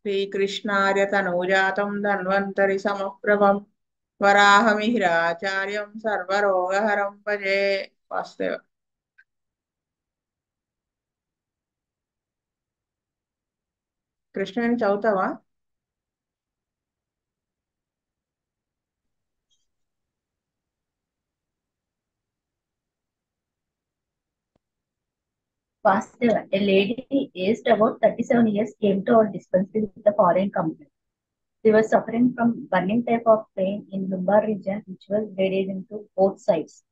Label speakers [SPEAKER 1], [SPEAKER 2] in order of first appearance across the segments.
[SPEAKER 1] శ్రీకృష్ణార్య తనూజాతం ధన్వంతరి సమప్రభం వరాహమిహిరాచార్యం సర్వరోగహరం భజే వాసుదేవ కృష్ణని చదువుతావా
[SPEAKER 2] Vasudeva, a lady aged about 37 years came to our dispensary with a foreign complaint. She was suffering from burning type of pain in lumbar region, which was radiating to both sides.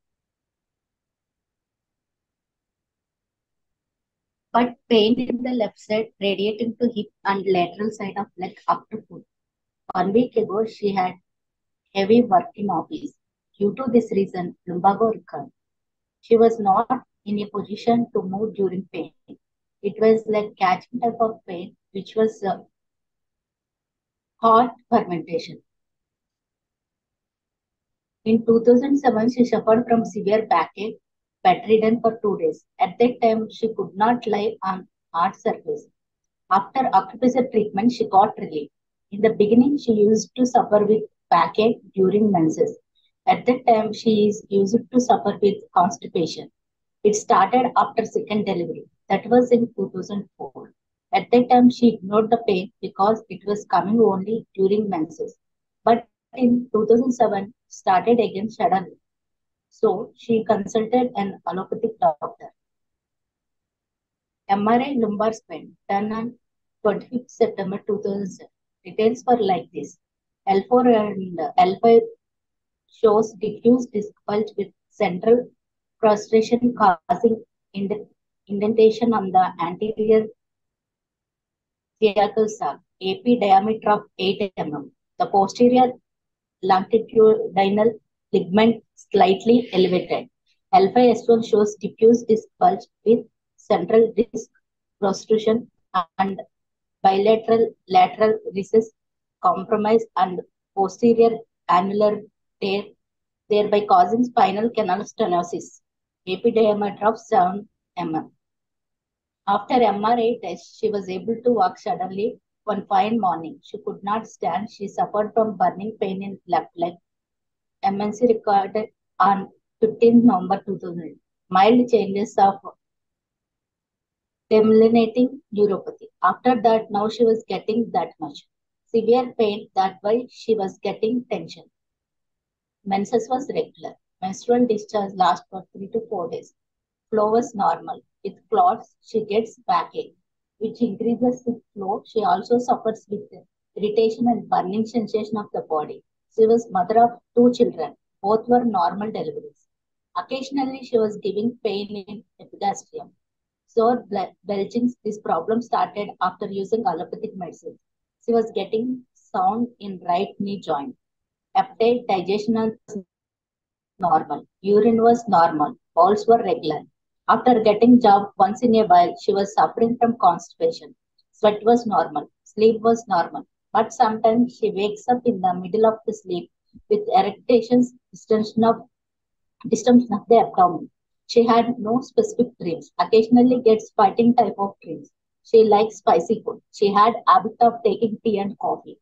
[SPEAKER 2] But pain in the left side radiating to hip and lateral side of leg up to foot. One week ago, she had heavy work in office. Due to this reason, lumbago recurred. She was not in a position to move during pain. It was like catching type of pain, which was uh, hot fermentation. In 2007, she suffered from severe backache, bedridden for two days. At that time, she could not lie on hard surface. After acupressure treatment, she got relief. In the beginning, she used to suffer with backache during menses. At that time, she is used to suffer with constipation. It started after second delivery. That was in 2004. At that time, she ignored the pain because it was coming only during menses. But in 2007, started again suddenly. So she consulted an allopathic doctor. MRI lumbar spine done on 25th September 2007. Details were like this. L4 and L5 shows diffuse disc bulge with central prostration causing ind- indentation on the anterior sciatal sac, AP diameter of 8 mm. The posterior longitudinal ligament slightly elevated. Alpha S1 shows diffuse disc bulge with central disc protrusion and bilateral lateral recess compromise and posterior annular tear, thereby causing spinal canal stenosis. AP diameter of 7 mm. After MRI test, she was able to walk suddenly one fine morning. She could not stand. She suffered from burning pain in left leg. MNC recorded on 15 November 2000. Mild changes of demyelinating neuropathy. After that, now she was getting that much. Severe pain, that why she was getting tension. Menses was regular. Menstrual discharge lasts for 3 to 4 days. Flow was normal. With clots, she gets backache, which increases with flow. She also suffers with irritation and burning sensation of the body. She was mother of two children. Both were normal deliveries. Occasionally, she was giving pain in epigastrium. So, belching, this problem started after using allopathic medicine. She was getting sound in right knee joint. Appetite, digestion was normal. Urine was normal. Bowels were regular. After getting job once in a while, she was suffering from constipation. Sweat was normal. Sleep was normal. But sometimes she wakes up in the middle of the sleep with erections, distension of, distension of the abdomen. She had no specific dreams. Occasionally gets fighting type of dreams. She likes spicy food. She had habit of taking tea and coffee.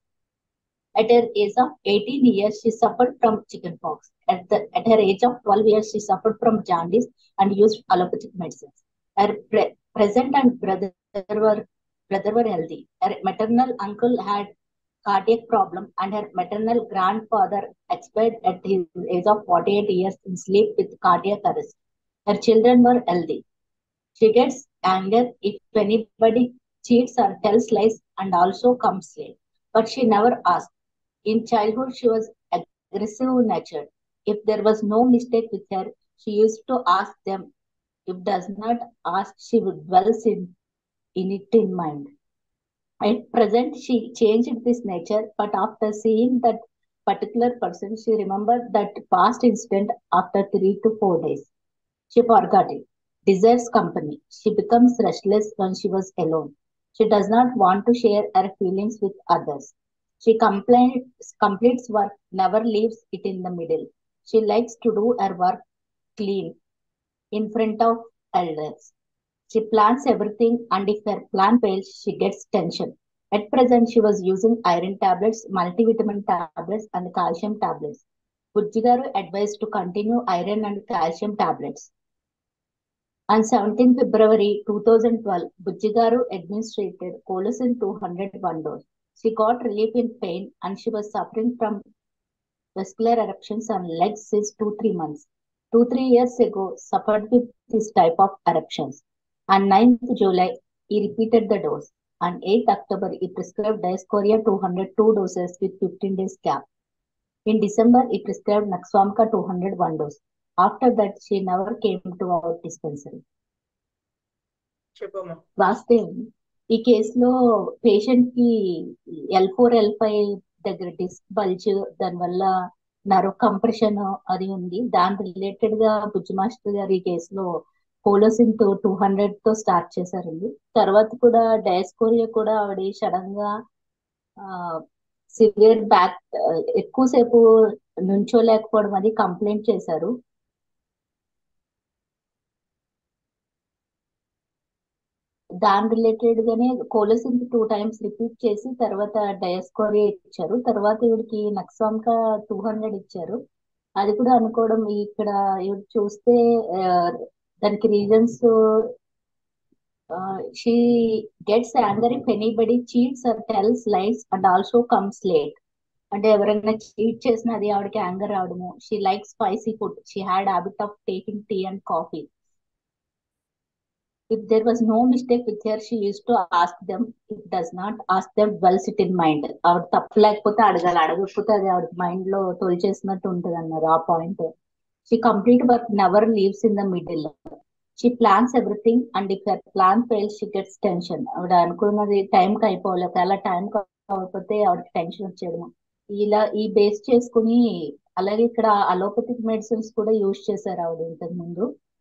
[SPEAKER 2] At her age of 18 years, she suffered from chickenpox. At, the, at her age of 12 years, she suffered from jaundice and used allopathic medicines. Her pre- present and brother were brother were healthy. Her maternal uncle had cardiac problem and her maternal grandfather expired at his age of 48 years in sleep with cardiac arrest. Her children were healthy. She gets anger if anybody cheats or tells lies and also comes late. But she never asked. In childhood, she was aggressive natured. If there was no mistake with her, she used to ask them. If does not ask, she would dwell in, in it in mind. At present, she changed this nature, but after seeing that particular person, she remembered that past incident after three to four days. She forgot it. Desires company. She becomes restless when she was alone. She does not want to share her feelings with others. She complains, completes work, never leaves it in the middle. She likes to do her work clean in front of elders. She plans everything, and if her plan fails, she gets tension. At present, she was using iron tablets, multivitamin tablets, and calcium tablets. Bujjigaru advised to continue iron and calcium tablets. On 17 February 2012, Bujjigaru administered Colosin 201 dose. She got relief in pain and she was suffering from vascular eruptions on legs since 2-3 months. 2-3 years ago, suffered with this type of eruptions. On 9th July, he repeated the dose. On 8th October, he prescribed Diascoria 202 doses with 15 days gap. In December, he prescribed Naxwamka 201 dose. After that, she never came to our dispensary.
[SPEAKER 1] చెప్పమ్మా
[SPEAKER 2] వాస్తవం ఈ కేసులో patient కి L four L five దగ్గర disc bulge దానివల్ల నరో compression అది ఉంది దాని రిలేటెడ్ గా బుజ్జి మాస్టర్ గారు ఈ కేసులో పోలోసిన్ తో టూ హండ్రెడ్ తో స్టార్ట్ చేశారండి తర్వాత కూడా డయాస్కోరియా కూడా ఆవిడ సడన్ గా సివియర్ బ్యాక్ ఎక్కువసేపు నుంచోలేకపోవడం అది కంప్లైంట్ చేశారు దాని రిలేటెడ్ గానే కోలోసిన్ టూ టైమ్స్ రిపీట్ చేసి తర్వాత డయాస్కోరియా ఇచ్చారు తర్వాత ఈవిడికి నక్సాంక టూ హండ్రెడ్ ఇచ్చారు అది కూడా అనుకోవడం ఇక్కడ ఈవిడ చూస్తే ఆ, దానికి reasons she gets anger if anybody cheats or tells lies and also comes late అంటే ఎవరైనా చీట్ చేసినా అది ఆవిడకి యాంగర్ రావడము she like spicy food she had habit of taking tea and coffee if there was no mistake with her, she used to ask them. If does not, ask them well sit in mind. ఆవిడ తప్పు లేకపోతే అడగాలి అడగకపోతే అది ఆవిడ mind లో తొలిచేసినట్టు ఉంటుంది అన్నారు ఆ point she complete work never leaves in the middle she plans everything and if your plan fail she gets tension ఆవిడ అనుకున్నది టైంకి అయిపోవాలి ఒకవేళ టైం కాకపోతే ఆవిడకి టెన్షన్ వచ్చేయడం ఇలా ఈ బేస్ చేసుకుని అలాగే ఇక్కడ అలోపతిక్ మెడిసిన్స్ కూడా యూజ్ చేశారు ఆవిడ ఇంతకు ముందు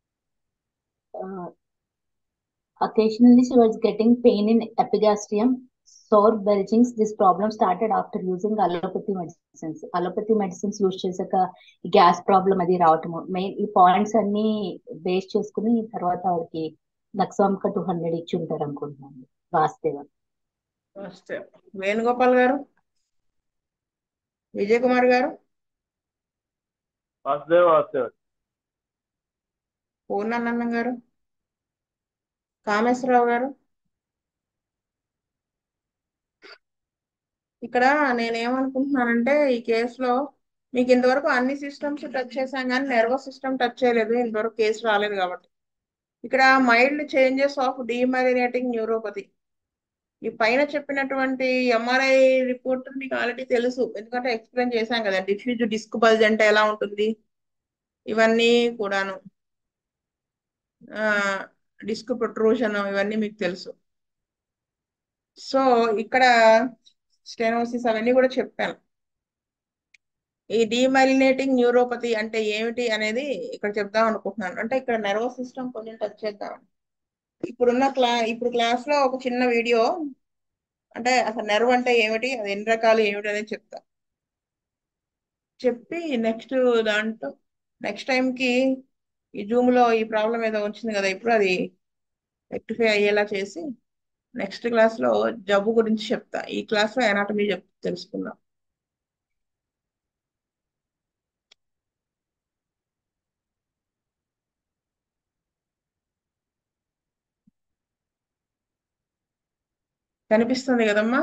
[SPEAKER 2] Occasionally, she was getting pain in epigastrium, sore belchings. This problem started after using allopathy medicines. Allopathy medicines use చేశాక ఈ గ్యాస్ ప్రాబ్లం అది రావటము మెయిన్ ఈ పాయింట్స్ అన్ని బేస్ చేసుకుని తర్వాత ఆవిడకి నక్సాంక టూ హండ్రెడ్ ఇచ్చి ఉంటారు అనుకుంటున్నాను వాస్తవ
[SPEAKER 1] వస్తే వేణుగోపాల్ గారు విజయ్ కుమార్ గారు
[SPEAKER 3] వాసుదేవ్ వాసుదేవ్
[SPEAKER 1] పూర్ణానందం గారు కామేశ్వరరావు గారు ఇక్కడ నేనేమనుకుంటున్నానంటే ఈ కేసులో మీకు ఇంతవరకు అన్ని సిస్టమ్స్ టచ్ చేశాం కానీ నర్వస్ సిస్టమ్ టచ్ చేయలేదు ఇంతవరకు కేసు రాలేదు కాబట్టి ఇక్కడ mild changes of demyelinating neuropathy ఈ పైన చెప్పినటువంటి ఎంఆర్ఐ రిపోర్ట్ మీకు ఆల్రెడీ తెలుసు ఎందుకంటే ఎక్స్ప్లెయిన్ చేశాం కదా డిఫ్యూజ్ డిస్క్ బల్జ్ అంటే ఎలా ఉంటుంది ఇవన్నీ కూడాను డిస్క్ ప్రొట్రూషన్ ఇవన్నీ మీకు తెలుసు సో ఇక్కడ స్టెనోసిస్ అవన్నీ కూడా చెప్పాను ఈ డీమైలినేటింగ్ న్యూరోపతి అంటే ఏమిటి అనేది ఇక్కడ చెప్దాం అనుకుంటున్నాను అంటే ఇక్కడ నర్వస్ సిస్టమ్ కొంచెం టచ్ చేద్దాం ఇప్పుడున్న క్లా ఇప్పుడు క్లాస్ లో ఒక చిన్న వీడియో అంటే అసలు నెర్వ్ అంటే ఏమిటి అది ఎన్ని రకాలు ఏమిటి అనేది చెప్తా చెప్పి నెక్స్ట్ దాంట్లో నెక్స్ట్ టైంకి ఈ జూమ్ లో ఈ ప్రాబ్లం ఏదో వచ్చింది కదా ఇప్పుడు అది రెక్టిఫై అయ్యేలా చేసి నెక్స్ట్ క్లాస్ లో జబ్బు గురించి చెప్తా ఈ క్లాస్ లో ఎనాటమీ చెప్ తెలుసుకుందాం కనిపిస్తుంది కదమ్మా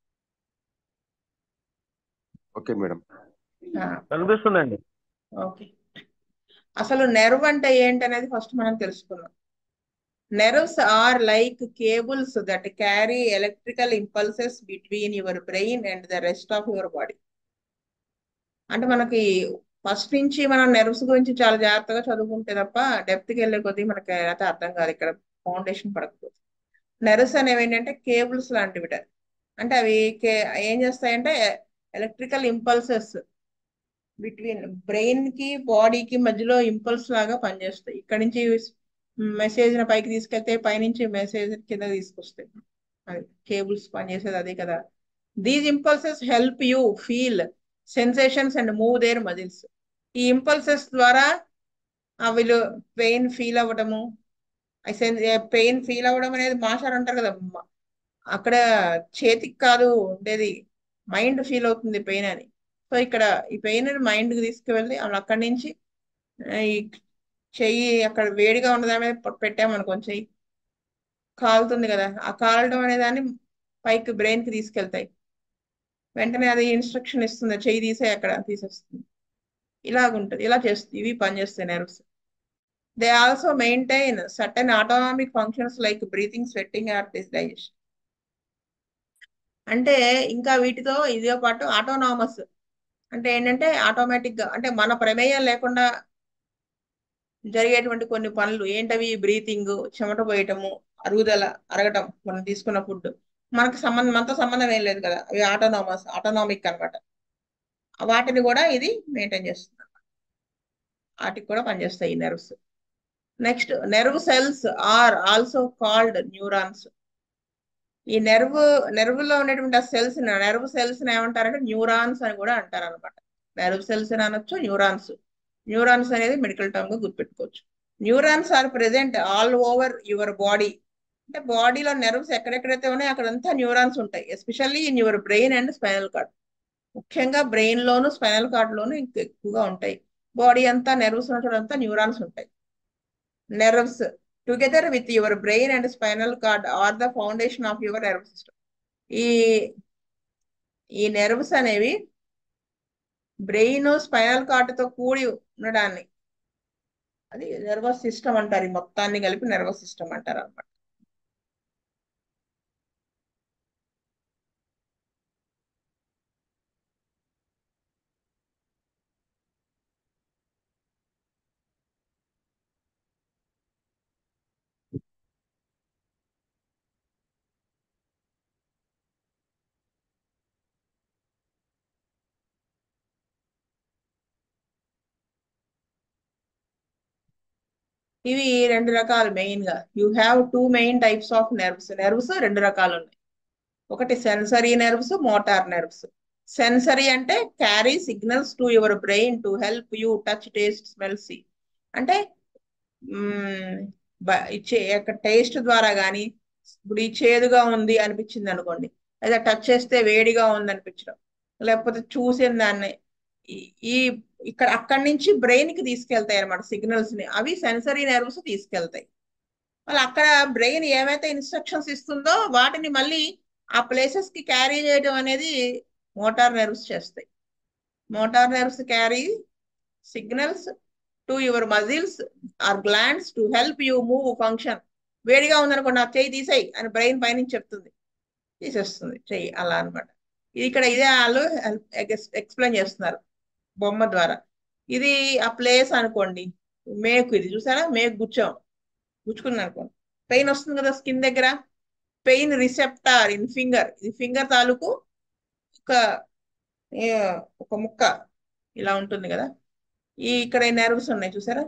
[SPEAKER 4] ఓకే మేడం
[SPEAKER 1] ఆ,
[SPEAKER 3] కనిపిస్తుందండి
[SPEAKER 1] ఓకే అసలు నెర్వ్ అంటే ఏంటి అనేది ఫస్ట్ మనం తెలుసుకుందాం nerves are like cables that carry electrical impulses between your brain and the rest of your body అంటే మనకి ఫస్ట్ నుంచి మనం నెర్వ్స్ గురించి చాలా జాగ్రత్తగా చదువుకుంటే తప్ప డెప్త్కి వెళ్ళే కొద్దీ మనకి అయితే అర్థం కాదు ఇక్కడ ఫౌండేషన్ పడకపోతే నెర్వ్స్ అనేవి ఏంటంటే కేబుల్స్ లాంటివిట అంటే అవి కే ఏం చేస్తాయంటే ఎలక్ట్రికల్ ఇంపల్సెస్ బిట్వీన్ బ్రెయిన్ కి బాడీకి మధ్యలో ఇంపల్స్ లాగా పనిచేస్తాయి ఇక్కడ నుంచి మెసేజ్ పైకి తీసుకెళ్తే పైనుంచి మెసేజ్ కింద తీసుకొస్తాయి అది కేబుల్స్ పనిచేసేది అదే కదా these impulses help you feel sensations and move their muscles ఈ ఇంపల్సెస్ ద్వారా ఆ వీళ్ళు పెయిన్ ఫీల్ అవ్వడము పెయిన్ ఫీల్ అవ్వడం అనేది మాషారు అంటారు కదా అక్కడ చేతికి కాదు ఉండేది మైండ్ ఫీల్ అవుతుంది పెయిన్ అని సో ఇక్కడ ఈ పెయిన్ మైండ్ కి తీసుకువెళ్ళి అలా అక్కడి నుంచి ఆ, ఈ చెయ్యి అక్కడ వేడిగా ఉన్న దాని మీద ప- పెట్టామనుకోండి చెయ్యి కాలుతుంది కదా ఆ కాలడం అనే దాన్ని పైకి బ్రెయిన్ కి తీసుకెళ్తాయి వెంటనే అది ఇన్స్ట్రక్షన్ ఇస్తుంది చెయ్యి తీసే అక్కడ తీసేస్తుంది ఇలాగుంటది ఇలా చేస్తుంది ఇవి పనిచేస్తాయి nerves they also maintain certain autonomic functions like breathing sweating or digestion అంటే ఇంకా వీటితో ఇదే పాటు ఆటోనామస్ అంటే ఏంటంటే ఆటోమేటిక్ గా అంటే మన ప్రమేయం లేకుండా జరిగేటువంటి కొన్ని పనులు ఏంటవి బ్రీతింగ్ చెమట పోయటము అరుగుదల అరగటం మనం తీసుకున్న ఫుడ్ మనకు సంబంధం మనతో సంబంధం ఏం లేదు కదా అవి ఆటోనామస్ ఆటోనామిక్ అన్నమాట వాటిని కూడా ఇది మెయింటైన్ చేస్తుంది వాటికి కూడా పనిచేస్తాయి ఈ nerves next nerve cells are also called neurons ఈ నెర్వ్ నెర్వ్ లో ఉన్నటువంటి ఆ సెల్స్ నెర్వ్ సెల్స్ ఏమంటారంటే న్యూరాన్స్ అని కూడా అంటారు అనమాట నెర్వ్ సెల్స్ అని అనొచ్చు న్యూరాన్స్ న్యూరాన్స్ అనేది మెడికల్ టర్మ్ గా గుర్తుపెట్టుకోవచ్చు neurons are present all over your body అంటే బాడీలో నెర్వ్స్ ఎక్కడెక్కడైతే ఉన్నాయో అక్కడంతా న్యూరాన్స్ ఉంటాయి especially in your brain and spinal cord ముఖ్యంగా బ్రెయిన్ లోను స్పైనల్ కార్డ్ లోను ఇంకా ఎక్కువగా ఉంటాయి బాడీ అంతా నెర్వ్స్ ఉన్నంతా న్యూరాన్స్ ఉంటాయి nerves together with your brain and spinal cord are the foundation of your nerve system ఈ ఈ నెర్వ్స్ అనేవి బ్రెయిన్ స్పైనల్ కార్డ్ తో కూడి ఉండడాన్ని అది నర్వస్ సిస్టమ్ అంటారు ఈ మొత్తాన్ని కలిపి నర్వస్ సిస్టమ్ అంటారు అనమాట ఇవి రెండు రకాలు మెయిన్ గా you have two main types of nerves nerves రెండు రకాలు ఉన్నాయి ఒకటి sensory nerves motor nerves sensory అంటే carry signals to your brain to help you touch taste smell see అంటే మ్మ్, బ- ఇచ్చే టేస్ట్ ద్వారా కానీ ఇప్పుడు ఈ చేదుగా ఉంది అనిపించింది అనుకోండి లేదా టచ్ చేస్తే వేడిగా ఉంది అనిపించడం లేకపోతే చూసిన దాన్ని ఈ- ఈ ఇక్కడ అక్కడి నుంచి బ్రెయిన్ కి తీసుకెళ్తాయి అనమాట సిగ్నల్స్ ని అవి సెన్సరీ నెర్వ్స్ తీసుకెళ్తాయి మళ్ళీ అక్కడ బ్రెయిన్ ఏమైతే ఇన్స్ట్రక్షన్స్ ఇస్తుందో వాటిని మళ్ళీ ఆ ప్లేసెస్ కి క్యారీ చేయడం అనేది మోటార్ నెర్వ్స్ చేస్తాయి motor nerves carry signals to your muscles or glands to help you move function వేడిగా ఉందనుకోండి ఆ చెయ్యి తీసేయి అని బ్రెయిన్ పైనుంచి చెప్తుంది తీసేస్తుంది చెయ్యి అలా అన్నమాట ఇది ఇక్కడ ఇదే వాళ్ళు ఎక్స్ప్లెయిన్ చేస్తున్నారు బొమ్మ ద్వారా ఇది ఆ ప్లేస్ అనుకోండి మేకు ఇది చూసారా మేకు గుచ్చాం గుచ్చుకుంది అనుకోండి పెయిన్ వస్తుంది కదా స్కిన్ దగ్గర పెయిన్ రిసెప్టార్ ఇన్ ఫింగర్ ఇది ఫింగర్ తాలూకు ఒక ఏ, ఒక ముక్క ఇలా ఉంటుంది కదా ఈ ఇక్కడ నెర్వ్స్ ఉన్నాయి చూసారా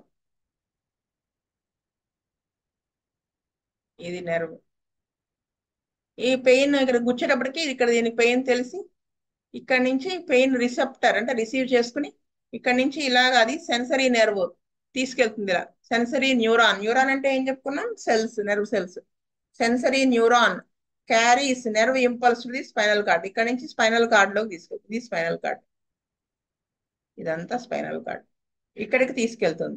[SPEAKER 1] ఇది నెర్వ్ ఈ పెయిన్ ఇక్కడ గుచ్చేటప్పటికి ఇక్కడ దీనికి పెయిన్ తెలిసి ఇక్కడ నుంచి పెయిన్ రిసెప్టర్ అంటే రిసీవ్ చేసుకుని ఇక్కడ నుంచి ఇలాగ అది సెన్సరీ నెర్వ్ తీసుకెళ్తుంది ఇలా సెన్సరీ న్యూరాన్ న్యూరాన్ అంటే ఏం చెప్పుకున్నాం cells nerve cells sensory neuron carries nerve impulse the spinal cord ఇక్కడ నుంచి స్పైనల్ కార్డ్ లోకి తీసుకెళ్తుంది ఇది స్పైనల్ కార్డ్ ఇదంతా స్పైనల్ కార్డ్ ఇక్కడికి తీసుకెళ్తుంది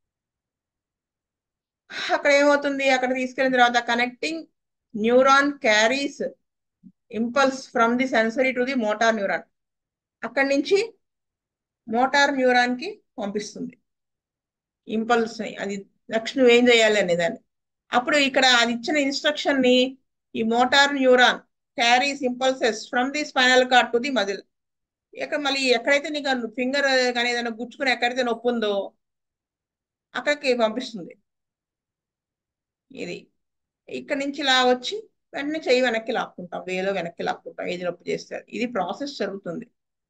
[SPEAKER 1] అక్కడ ఏమవుతుంది అక్కడ తీసుకెళ్ళిన తర్వాత connecting neuron carries impulse from the sensory to the motor neuron అక్కడి నుంచి మోటార్ న్యూరాన్ కి పంపిస్తుంది ఇంపల్స్ ని అది నెక్స్ట్ నువ్వు ఏం చేయాలి అనే దాన్ని అప్పుడు ఇక్కడ అది ఇచ్చిన ఇన్స్ట్రక్షన్ ని ఈ motor neuron carries impulses from the spinal cord to the muscle ఇక్కడ మళ్ళీ ఎక్కడైతే నీకు ఫింగర్ కానీ ఏదైనా గుచ్చుకుని ఎక్కడైతే నొప్పి ఉందో అక్కడికి పంపిస్తుంది ఇది ఇక్కడ నుంచి ఇలా వచ్చి వెంటనే చెయ్యి వెనక్కి లాక్కుంటాం వేలో వెనక్కి లాక్కుంటాం ఏది నొప్పి చేస్తారు ఇది ప్రాసెస్ జరుగుతుంది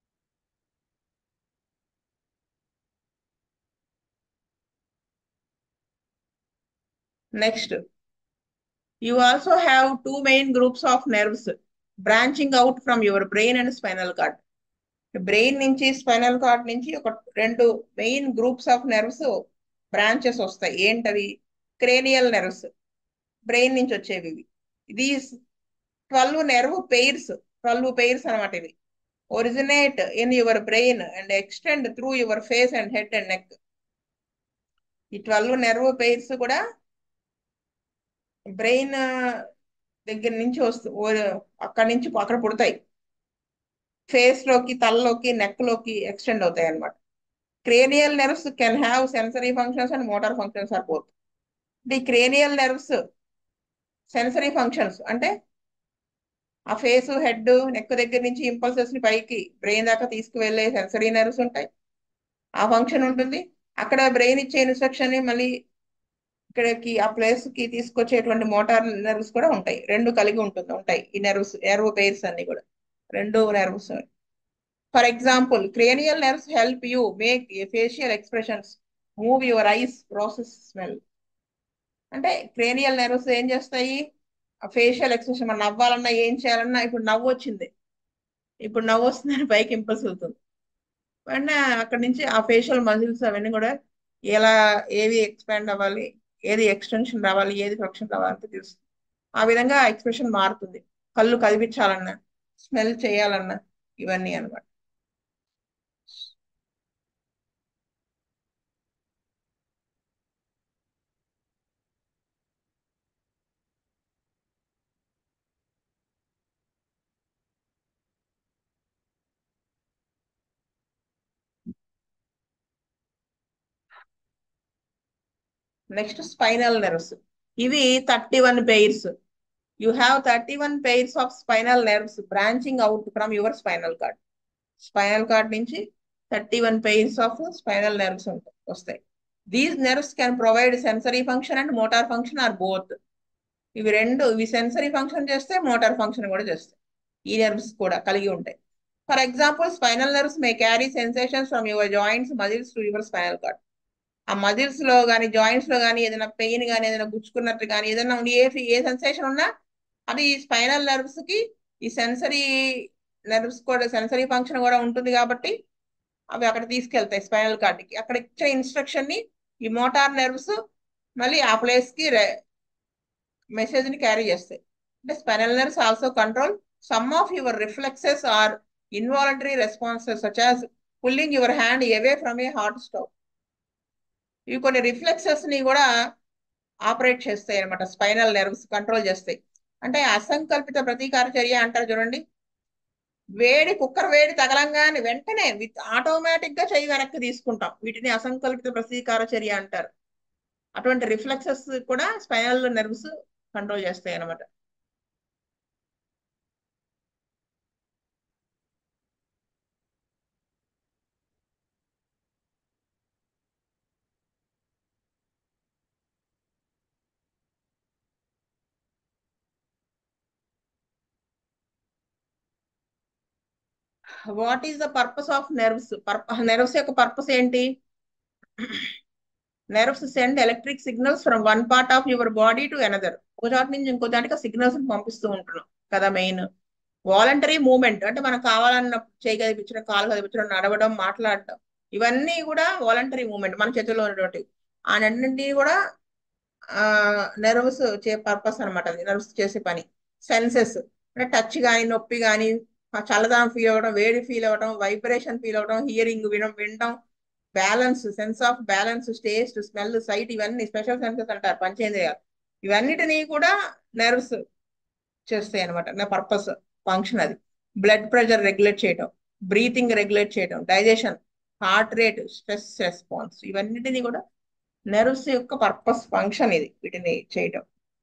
[SPEAKER 1] next you also have two main groups of nerves branching out from your brain and spinal cord brain నుంచి స్పైనల్ కార్డ్ నుంచి ఒక రెండు main groups of nerves branches వస్తాయి ఏంటవి క్రేనియల్ నెర్వ్స్ బ్రెయిన్ నుంచి వచ్చేవి ఇవి these twelve nerve pairs twelve pairs అనమాట ఇది originate in your brain and extend through your face and head and neck ఈ ట్వెల్వ్ నెర్వ్ పెయిర్స్ కూడా బ్రెయిన్ దగ్గర నుంచి వస్తూ అక్కడి నుంచి అక్కడ పుడతాయి ఫేస్ లోకి తలలోకి నెక్ లోకి ఎక్స్టెండ్ అవుతాయి అనమాట cranial nerves can have sensory functions and motor functions or both the cranial nerves sensory functions అంటే ఆ ఫేస్ హెడ్ నెక్ దగ్గర నుంచి ఇంపల్సెస్ ని పైకి బ్రెయిన్ దాకా తీసుకువెళ్ళే సెన్సరీ నెర్వ్స్ ఉంటాయి ఆ ఫంక్షన్ ఉంటుంది అక్కడ బ్రెయిన్ ఇచ్చే ఇన్స్ట్రక్షన్ ని మళ్ళీ ఇక్కడికి ఆ ప్లేస్ కి తీసుకొచ్చేటువంటి మోటార్ నెర్వ్స్ కూడా ఉంటాయి రెండు కలిగి ఉంటుంది ఉంటాయి ఈ నెర్వ్స్ నెర్వ్ పెయిర్స్ అన్ని కూడా రెండు nerves for example cranial nerves help you make facial expressions move your eyes process smell అంటే క్రేనియల్ నెర్వ్స్ ఏం చేస్తాయి ఫేషియల్ ఎక్స్ప్రెషన్ మనం నవ్వాలన్నా ఏం చేయాలన్నా ఇప్పుడు నవ్వు వచ్చింది ఇప్పుడు నవ్వు వస్తుందని పైకి ఇంపల్స్ అవుతుంది వెంటనే అక్కడి నుంచి ఆ ఫేషియల్ మజిల్స్ అవన్నీ కూడా ఎలా ఏది ఎక్స్పాండ్ అవ్వాలి ఏది ఎక్స్టెన్షన్ రావాలి ఏది ఫ్లక్షన్ రావాలంటే తెలుస్తుంది ఆ విధంగా ఎక్స్ప్రెషన్ మారుతుంది కళ్ళు కదిపించాలన్నా స్మెల్ చేయాలన్నా ఇవన్నీ అనమాట నెక్స్ట్ స్పైనల్ నెర్వ్స్ ఇవి thirty one pairs you have thirty one pairs of spinal nerves branching out from your spinal cord spinal cord నుంచి thirty one pairs of spinal nerves ఉంటాయి వస్తాయి these nerves can provide sensory function and motor function or both ఇవి రెండు ఇవి sensory function చేస్తే motor function కూడా చేస్తాయి ఈ నెర్వ్స్ కూడా కలిగి ఉంటాయి for example spinal nerves may carry sensations from your joints muscles to your spinal cord ఆ మజిల్స్ లో కానీ జాయింట్స్ లో కానీ ఏదైనా పెయిన్ కానీ ఏదైనా గుచ్చుకున్నట్టు కానీ ఏదైనా ఉండి ఏ ఏ సెన్సేషన్ ఉన్నా అది స్పైనల్ నర్వ్స్ కి ఈ సెన్సరీ నర్వ్స్ కూడా సెన్సరీ ఫంక్షన్ కూడా ఉంటుంది కాబట్టి అవి అక్కడ తీసుకెళ్తాయి స్పైనల్ కార్డ్కి అక్కడ ఇచ్చే ఇన్స్ట్రక్షన్ ని ఈ మోటార్ నెర్వ్స్ మళ్ళీ ఆ ప్లేస్ కి మెసేజ్ ని క్యారీ చేస్తాయి అంటే spinal nerves also control some of your reflexes or involuntary responses such as pulling your hand away from a hot stove ఇవి కొన్ని రిఫ్లెక్సెస్ ని కూడా ఆపరేట్ చేస్తాయి అనమాట స్పైనల్ నెర్వ్స్ కంట్రోల్ చేస్తాయి అంటే అసంకల్పిత ప్రతీకార చర్య అంటారు చూడండి వేడి కుక్కర్ వేడి తగలంగానే వెంటనే విత్ ఆటోమేటిక్ గా చెయ్యి వెనక్కి తీసుకుంటాం వీటిని అసంకల్పిత ప్రతీకార చర్య అంటారు అటువంటి రిఫ్లెక్సెస్ కూడా స్పైనల్ నెర్వ్స్ కంట్రోల్ చేస్తాయి అనమాట what is the purpose of nerves nerves యొక్క పర్పస్ ఏంటి nerves send electric signals from one part of your body to another ఒక చోట నుంచి ఇంకో దానికి సిగ్నల్స్ పంపిస్తూ ఉంటున్నాం కదా మెయిన్ వాలంటరీ మూమెంట్ అంటే మనం కావాలన్న చేయి కదిపించడం కాలు కదిపించడం నడవడం మాట్లాడడం ఇవన్నీ కూడా వాలంటరీ మూమెంట్ మన చేతుల్లో ఉన్నటువంటి ఆ రెండింటినీ కూడా నెర్వ్స్ చే పర్పస్ అనమాట అది నెర్వ్స్ చేసే పని సెన్సెస్ అంటే టచ్ కానీ నొప్పి కానీ చల్లదనం ఫీల్ అవ్వడం వేడి ఫీల్ అవ్వడం వైబ్రేషన్ ఫీల్ అవ్వడం హియరింగ్ వినడం వినడం balance sense of balance taste smell sight ఇవన్నీ స్పెషల్ సెన్సెస్ అంటారు పంచేంద్రియాలు ఇవన్నిటినీ కూడా నెర్వ్స్ చేస్తాయి అనమాట నా పర్పస్ ఫంక్షన్ అది బ్లడ్ ప్రెషర్ రెగ్యులేట్ చేయడం బ్రీతింగ్ రెగ్యులేట్ చేయడం digestion heart rate stress response ఇవన్నిటినీ కూడా నెర్వ్స్ యొక్క పర్పస్ ఫంక్షన్ ఇది వీటిని చేయడం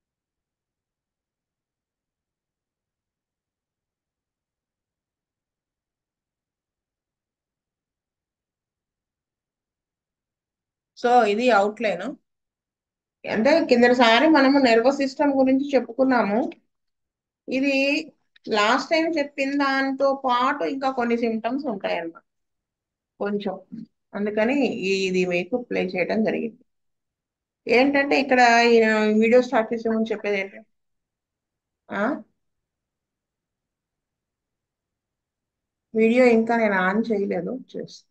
[SPEAKER 1] సో ఇది అవుట్లైన్ అంటే కిందసారి మనము నర్వస్ సిస్టమ్ గురించి చెప్పుకున్నాము ఇది లాస్ట్ టైం చెప్పిన దాంతో పాటు ఇంకా కొన్ని సిమ్టమ్స్ ఉంటాయన్నమాట కొంచెం అందుకని ఇది మీకు ప్లే చేయడం జరిగింది ఏంటంటే ఇక్కడ వీడియో స్టార్ట్ చేసే ముందు చెప్పేది ఏంటంటే వీడియో ఇంకా నేను ఆన్ చేయలేదు చేస్తాను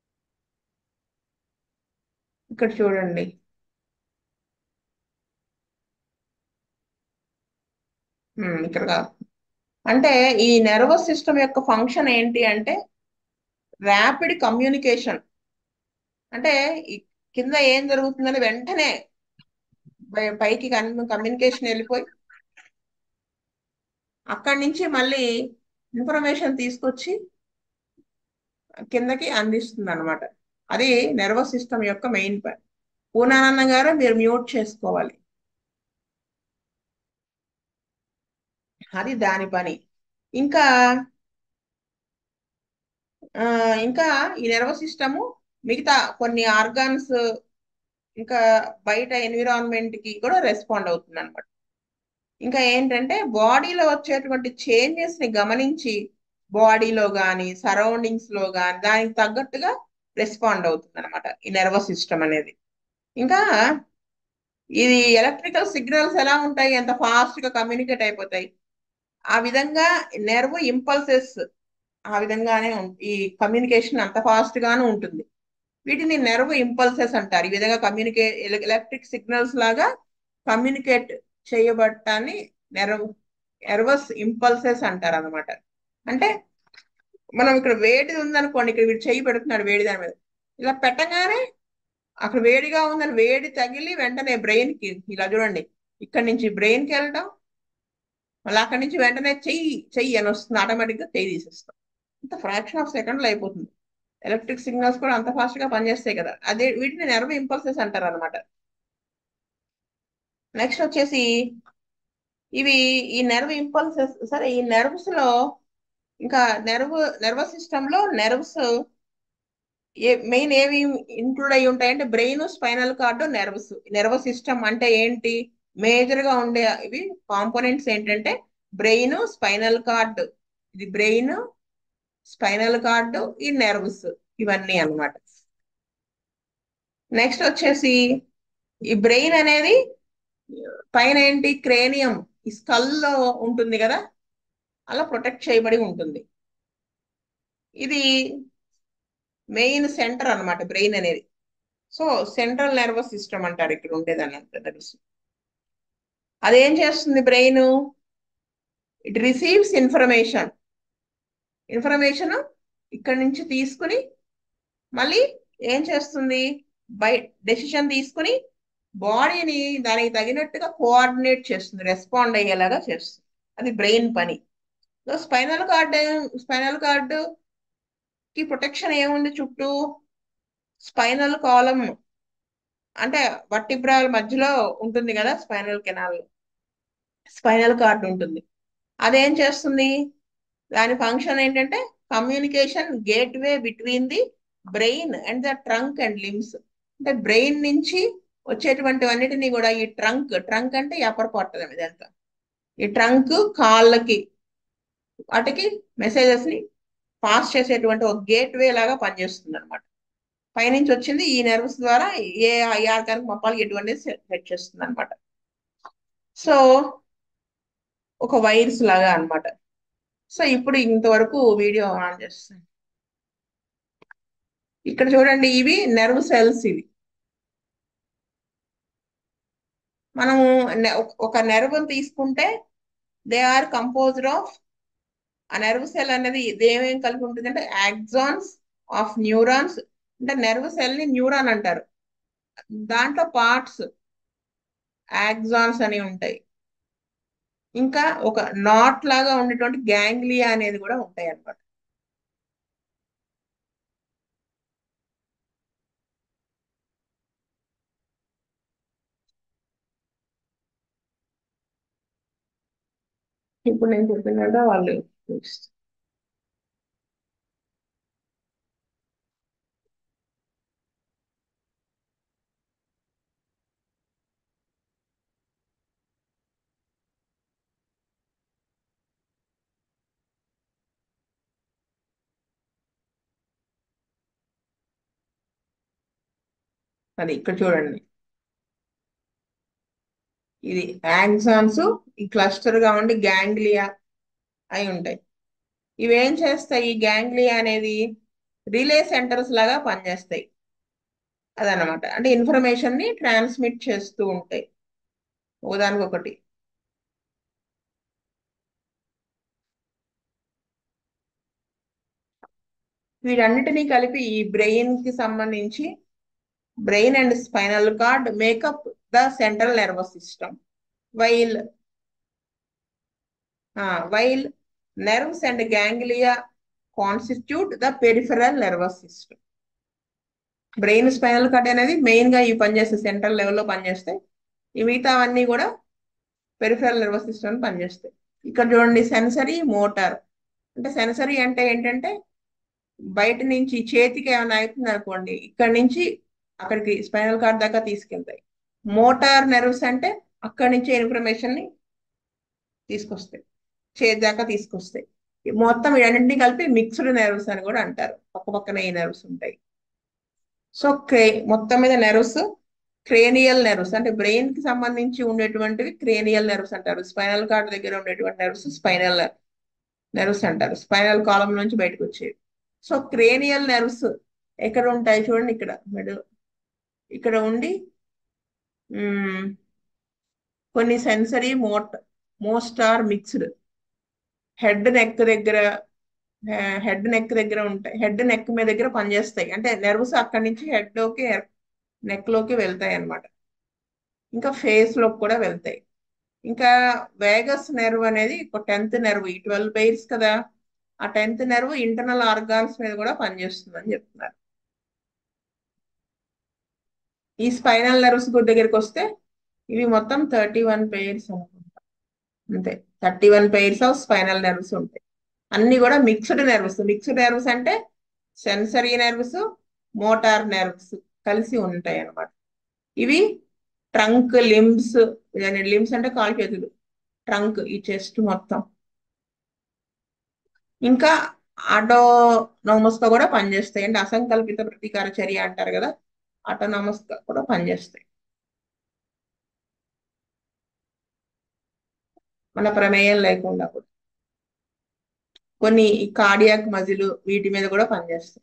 [SPEAKER 1] ఇక్కడ చూడండి ఇక్కడ కాదు అంటే ఈ నర్వస్ సిస్టమ్ యొక్క ఫంక్షన్ ఏంటి అంటే ర్యాపిడ్ కమ్యూనికేషన్ అంటే ఈ కింద ఏం జరుగుతుందని వెంటనే పై- పైకి కమ్యూనికేషన్ వెళ్ళిపోయి అక్కడి నుంచి మళ్ళీ ఇన్ఫర్మేషన్ తీసుకొచ్చి కిందకి అందిస్తుంది అనమాట అది నర్వస్ సిస్టమ్ యొక్క మెయిన్ పని పూర్ణానంద గారు మీరు మ్యూట్ చేసుకోవాలి అది దాని పని ఇంకా ఆ, ఇంకా ఈ నర్వస్ సిస్టము మిగతా కొన్ని ఆర్గాన్స్ ఇంకా బయట ఎన్విరాన్మెంట్ కి కూడా రెస్పాండ్ అవుతుంది అనమాట ఇంకా ఏంటంటే బాడీలో వచ్చేటువంటి చేంజెస్ ని గమనించి బాడీలో కానీ సరౌండింగ్స్ లో కానీ దానికి తగ్గట్టుగా రెస్పాండ్ అవుతుంది అనమాట ఈ నర్వస్ సిస్టమ్ అనేది ఇంకా ఇది ఎలక్ట్రికల్ సిగ్నల్స్ ఎలా ఉంటాయి ఎంత ఫాస్ట్ గా కమ్యూనికేట్ అయిపోతాయి ఆ విధంగా నెర్వ్ ఇంపల్సెస్ ఆ విధంగానే ఉం- ఈ కమ్యూనికేషన్ అంత ఫాస్ట్ గాను ఉంటుంది వీటిని నెర్వ్ ఇంపల్సెస్ అంటారు ఈ విధంగా కమ్యూనికే ఎలక్ట్రిక్ సిగ్నల్స్ లాగా కమ్యూనికేట్ చేయబట్టాన్ని నెర్వ్ నెర్వస్ ఇంపల్సెస్ అంటారు అనమాట అంటే మనం ఇక్కడ వేడి ఉందనుకోండి ఇక్కడ వీడు చెయ్యి పెడుతున్నాడు వేడి దాని మీద ఇలా పెట్టగానే అక్కడ వేడిగా ఉందని వేడి తగిలి వెంటనే బ్రెయిన్ కి ఇలా చూడండి ఇక్కడ నుంచి బ్రెయిన్ కి వెళ్ళటం మళ్ళీ అక్కడి నుంచి వెంటనే చెయ్యి చెయ్యి అని వస్తుంది ఆటోమేటిక్ గా చెయ్యి తీసేస్తాం ఇంత ఫ్రాక్షన్ ఆఫ్ సెకండ్ లో అయిపోతుంది ఎలక్ట్రిక్ సిగ్నల్స్ కూడా అంత ఫాస్ట్ గా పనిచేస్తాయి కదా అదే వీటిని నెర్వ్ ఇంపల్సెస్ అంటారు అనమాట నెక్స్ట్ వచ్చేసి ఇవి ఈ నెర్వ్ ఇంపల్సెస్ సరే ఈ నెర్వ్స్ లో ఇంకా నెర్వ్ నర్వస్ సిస్టమ్ లో నెర్వ్స్ ఏ మెయిన్ ఏవి ఇంక్లూడ్ అయి ఉంటాయంటే brain spinal cord nerves nervous system అంటే ఏంటి మేజర్ గా ఉండే ఇవి కాంపోనెంట్స్ ఏంటంటే బ్రెయిన్ స్పైనల్ కార్డ్ ఇది బ్రెయిన్ స్పైనల్ కార్డు ఈ నెర్వ్స్ ఇవన్నీ అన్నమాట నెక్స్ట్ వచ్చేసి ఈ బ్రెయిన్ అనేది పైన ఏంటి క్రేనియం ఈ స్కల్ లో ఉంటుంది కదా అలా ప్రొటెక్ట్ చేయబడి ఉంటుంది ఇది మెయిన్ సెంటర్ అన్నమాట బ్రెయిన్ అనేది సో సెంట్రల్ నర్వస్ సిస్టమ్ అంటారు ఇక్కడ ఉండేదాన్ని అంత తెలుసు అదేం చేస్తుంది brain it receives information information ఇక్కడి నుంచి తీసుకుని మళ్ళీ ఏం చేస్తుంది బై డెసిషన్ తీసుకుని బాడీని దానికి తగినట్టుగా కోఆర్డినేట్ చేస్తుంది రెస్పాండ్ అయ్యేలాగా చేస్తుంది అది బ్రెయిన్ పని స్పైనల్ కార్డ్ స్పైనల్ కార్డు కి ప్రొటెక్షన్ ఏముంది చుట్టూ స్పైనల్ కాలం అంటే వర్టిబ్రాల్ మధ్యలో ఉంటుంది కదా స్పైనల్ కెనాల్ స్పైనల్ కార్డ్ ఉంటుంది అదేం చేస్తుంది దాని ఫంక్షన్ ఏంటంటే communication gateway between the brain and the trunk and limbs అంటే బ్రెయిన్ నుంచి వచ్చేటువంటివన్నిటిని కూడా ఈ ట్రంక్ ట్రంక్ అంటే ఎప్పర్ పట్టడం ఇదంతా ఈ ట్రంక్ కాళ్ళకి వాటికి మెసేజెస్ ని పాస్ చేసేటువంటి ఒక గేట్ వే లాగా పనిచేస్తుంది అనమాట పైనుంచి వచ్చింది ఈ నెర్వ్స్ ద్వారా ఏ ఐ ఆర్గానికి పంపాలి ఎటువంటి సెట్ చేస్తుంది అనమాట సో ఒక వైర్స్ లాగా అన్నమాట సో ఇప్పుడు ఇంతవరకు వీడియో ఆన్ చేస్తాను ఇక్కడ చూడండి ఇవి నెర్వ్ సెల్స్ ఇవి మనము నె- ఒక నెర్వ్ తీసుకుంటే దే ఆర్ కంపోజ్డ్ ఆఫ్ ఆ నెర్వ్ సెల్ అనేది ఏమేం కలిపి ఉంటుంది అంటే యాక్సాన్స్ ఆఫ్ న్యూరాన్స్ అంటే నెర్వ్ సెల్ ని న్యూరాన్ అంటారు దాంట్లో పార్ట్స్ యాక్సాన్స్ అని ఉంటాయి ఇంకా ఒక నాట్ లాగా ఉండేటువంటి గ్యాంగ్లియా అనేది కూడా ఉంటాయి అన్నమాట ఇప్పుడు నేను చెప్పినట్టు వాళ్ళు చూపిస్తారు. అది ఇక్కడ చూడండి ఇది యాక్సాన్స్ ఈ క్లస్టర్ గా ఉండి గ్యాంగ్లియా అయి ఉంటాయి ఇవేం చేస్తాయి ఈ గ్యాంగ్లియా అనేది రిలే సెంటర్స్ లాగా పనిచేస్తాయి అదనమాట అంటే ఇన్ఫర్మేషన్ ని ట్రాన్స్మిట్ చేస్తూ ఉంటాయి ఒకదానికొకటి వీటన్నిటినీ కలిపి ఈ బ్రెయిన్ కి సంబంధించి brain and spinal cord make up the central nervous system while while nerves and ganglia constitute the peripheral nervous system brain spinal cord అనేది మెయిన్ గా ఇవి పనిచేస్తాయి సెంట్రల్ లెవెల్లో పనిచేస్తాయి ఈ మిగతావన్నీ కూడా పెరిఫరల్ నర్వస్ సిస్టమ్ పనిచేస్తాయి ఇక్కడ చూడండి సెన్సరీ మోటార్ అంటే సెన్సరీ అంటే ఏంటంటే బయట నుంచి చేతికి ఏమైనా అవుతుంది అనుకోండి ఇక్కడ నుంచి అక్కడికి స్పైనల్ కార్డ్ దాకా తీసుకెళ్తాయి మోటార్ నెర్వ్స్ అంటే అక్కడి నుంచి ఇన్ఫర్మేషన్ ని తీసుకొస్తాయి చేతి దాకా తీసుకొస్తాయి మొత్తం ఇవన్నింటినీ కలిపి మిక్స్డ్ నెర్వ్స్ అని కూడా అంటారు పక్క పక్కన ఈ నెర్వ్స్ ఉంటాయి సో క్రే మొత్తం మీద నెర్వ్స్ క్రేనియల్ నెర్వ్స్ అంటే బ్రెయిన్ కి సంబంధించి ఉండేటువంటివి క్రేనియల్ నెర్వ్స్ అంటారు స్పైనల్ కార్డ్ దగ్గర ఉండేటువంటి నెర్వ్స్ స్పైనల్ నెర్వ్స్ అంటారు స్పైనల్ కాలం నుంచి బయటకు వచ్చేవి సో క్రేనియల్ నెర్వ్స్ ఎక్కడ ఉంటాయి చూడండి ఇక్కడ మిడిల్ ఇక్కడ ఉండి కొన్ని సెన్సరీ మోట్ most are mixed head neck దగ్గర హెడ్ నెక్ దగ్గర ఉంటాయి హెడ్ నెక్ మీద దగ్గర పనిచేస్తాయి అంటే నెర్వ్స్ అక్కడి నుంచి హెడ్ లోకి నెక్ లోకి వెళ్తాయి అన్నమాట ఇంకా ఫేస్ లోకి కూడా వెళ్తాయి ఇంకా వేగస్ నెర్వ్ అనేది ఒక టెన్త్ నెర్వ్ ఈ ట్వెల్వ్ పెయిర్స్ కదా ఆ టెన్త్ నెర్వ్ ఇంటర్నల్ ఆర్గాన్స్ మీద కూడా పనిచేస్తుంది అని చెప్తున్నారు ఈ స్పైనల్ నెర్వ్స్ దగ్గరికి వస్తే ఇవి మొత్తం థర్టీ వన్ పెయిర్స్ అనుకుంటా అంతే thirty one pairs of spinal nerves ఉంటాయి అన్ని కూడా మిక్స్డ్ నెర్వ్స్ మిక్స్డ్ నెర్వ్స్ అంటే సెన్సరీ నెర్వ్స్ మోటార్ నెర్వ్స్ కలిసి ఉంటాయి అన్నమాట ఇవి ట్రంక్ లిమ్స్ లిమ్స్ అంటే కాలు చేతులు ట్రంక్ ఈ చెస్ట్ మొత్తం ఇంకా ఆటోనామస్ గా కూడా పనిచేస్తాయి అంటే అసంకల్పిత ప్రతీకార చర్య అంటారు కదా ఆటోనామస్ గా కూడా పనిచేస్తాయి మన ప్రమేయం లేకుండా కూడా కొన్ని కార్డియాక్ మజిలు వీటి మీద కూడా పనిచేస్తాయి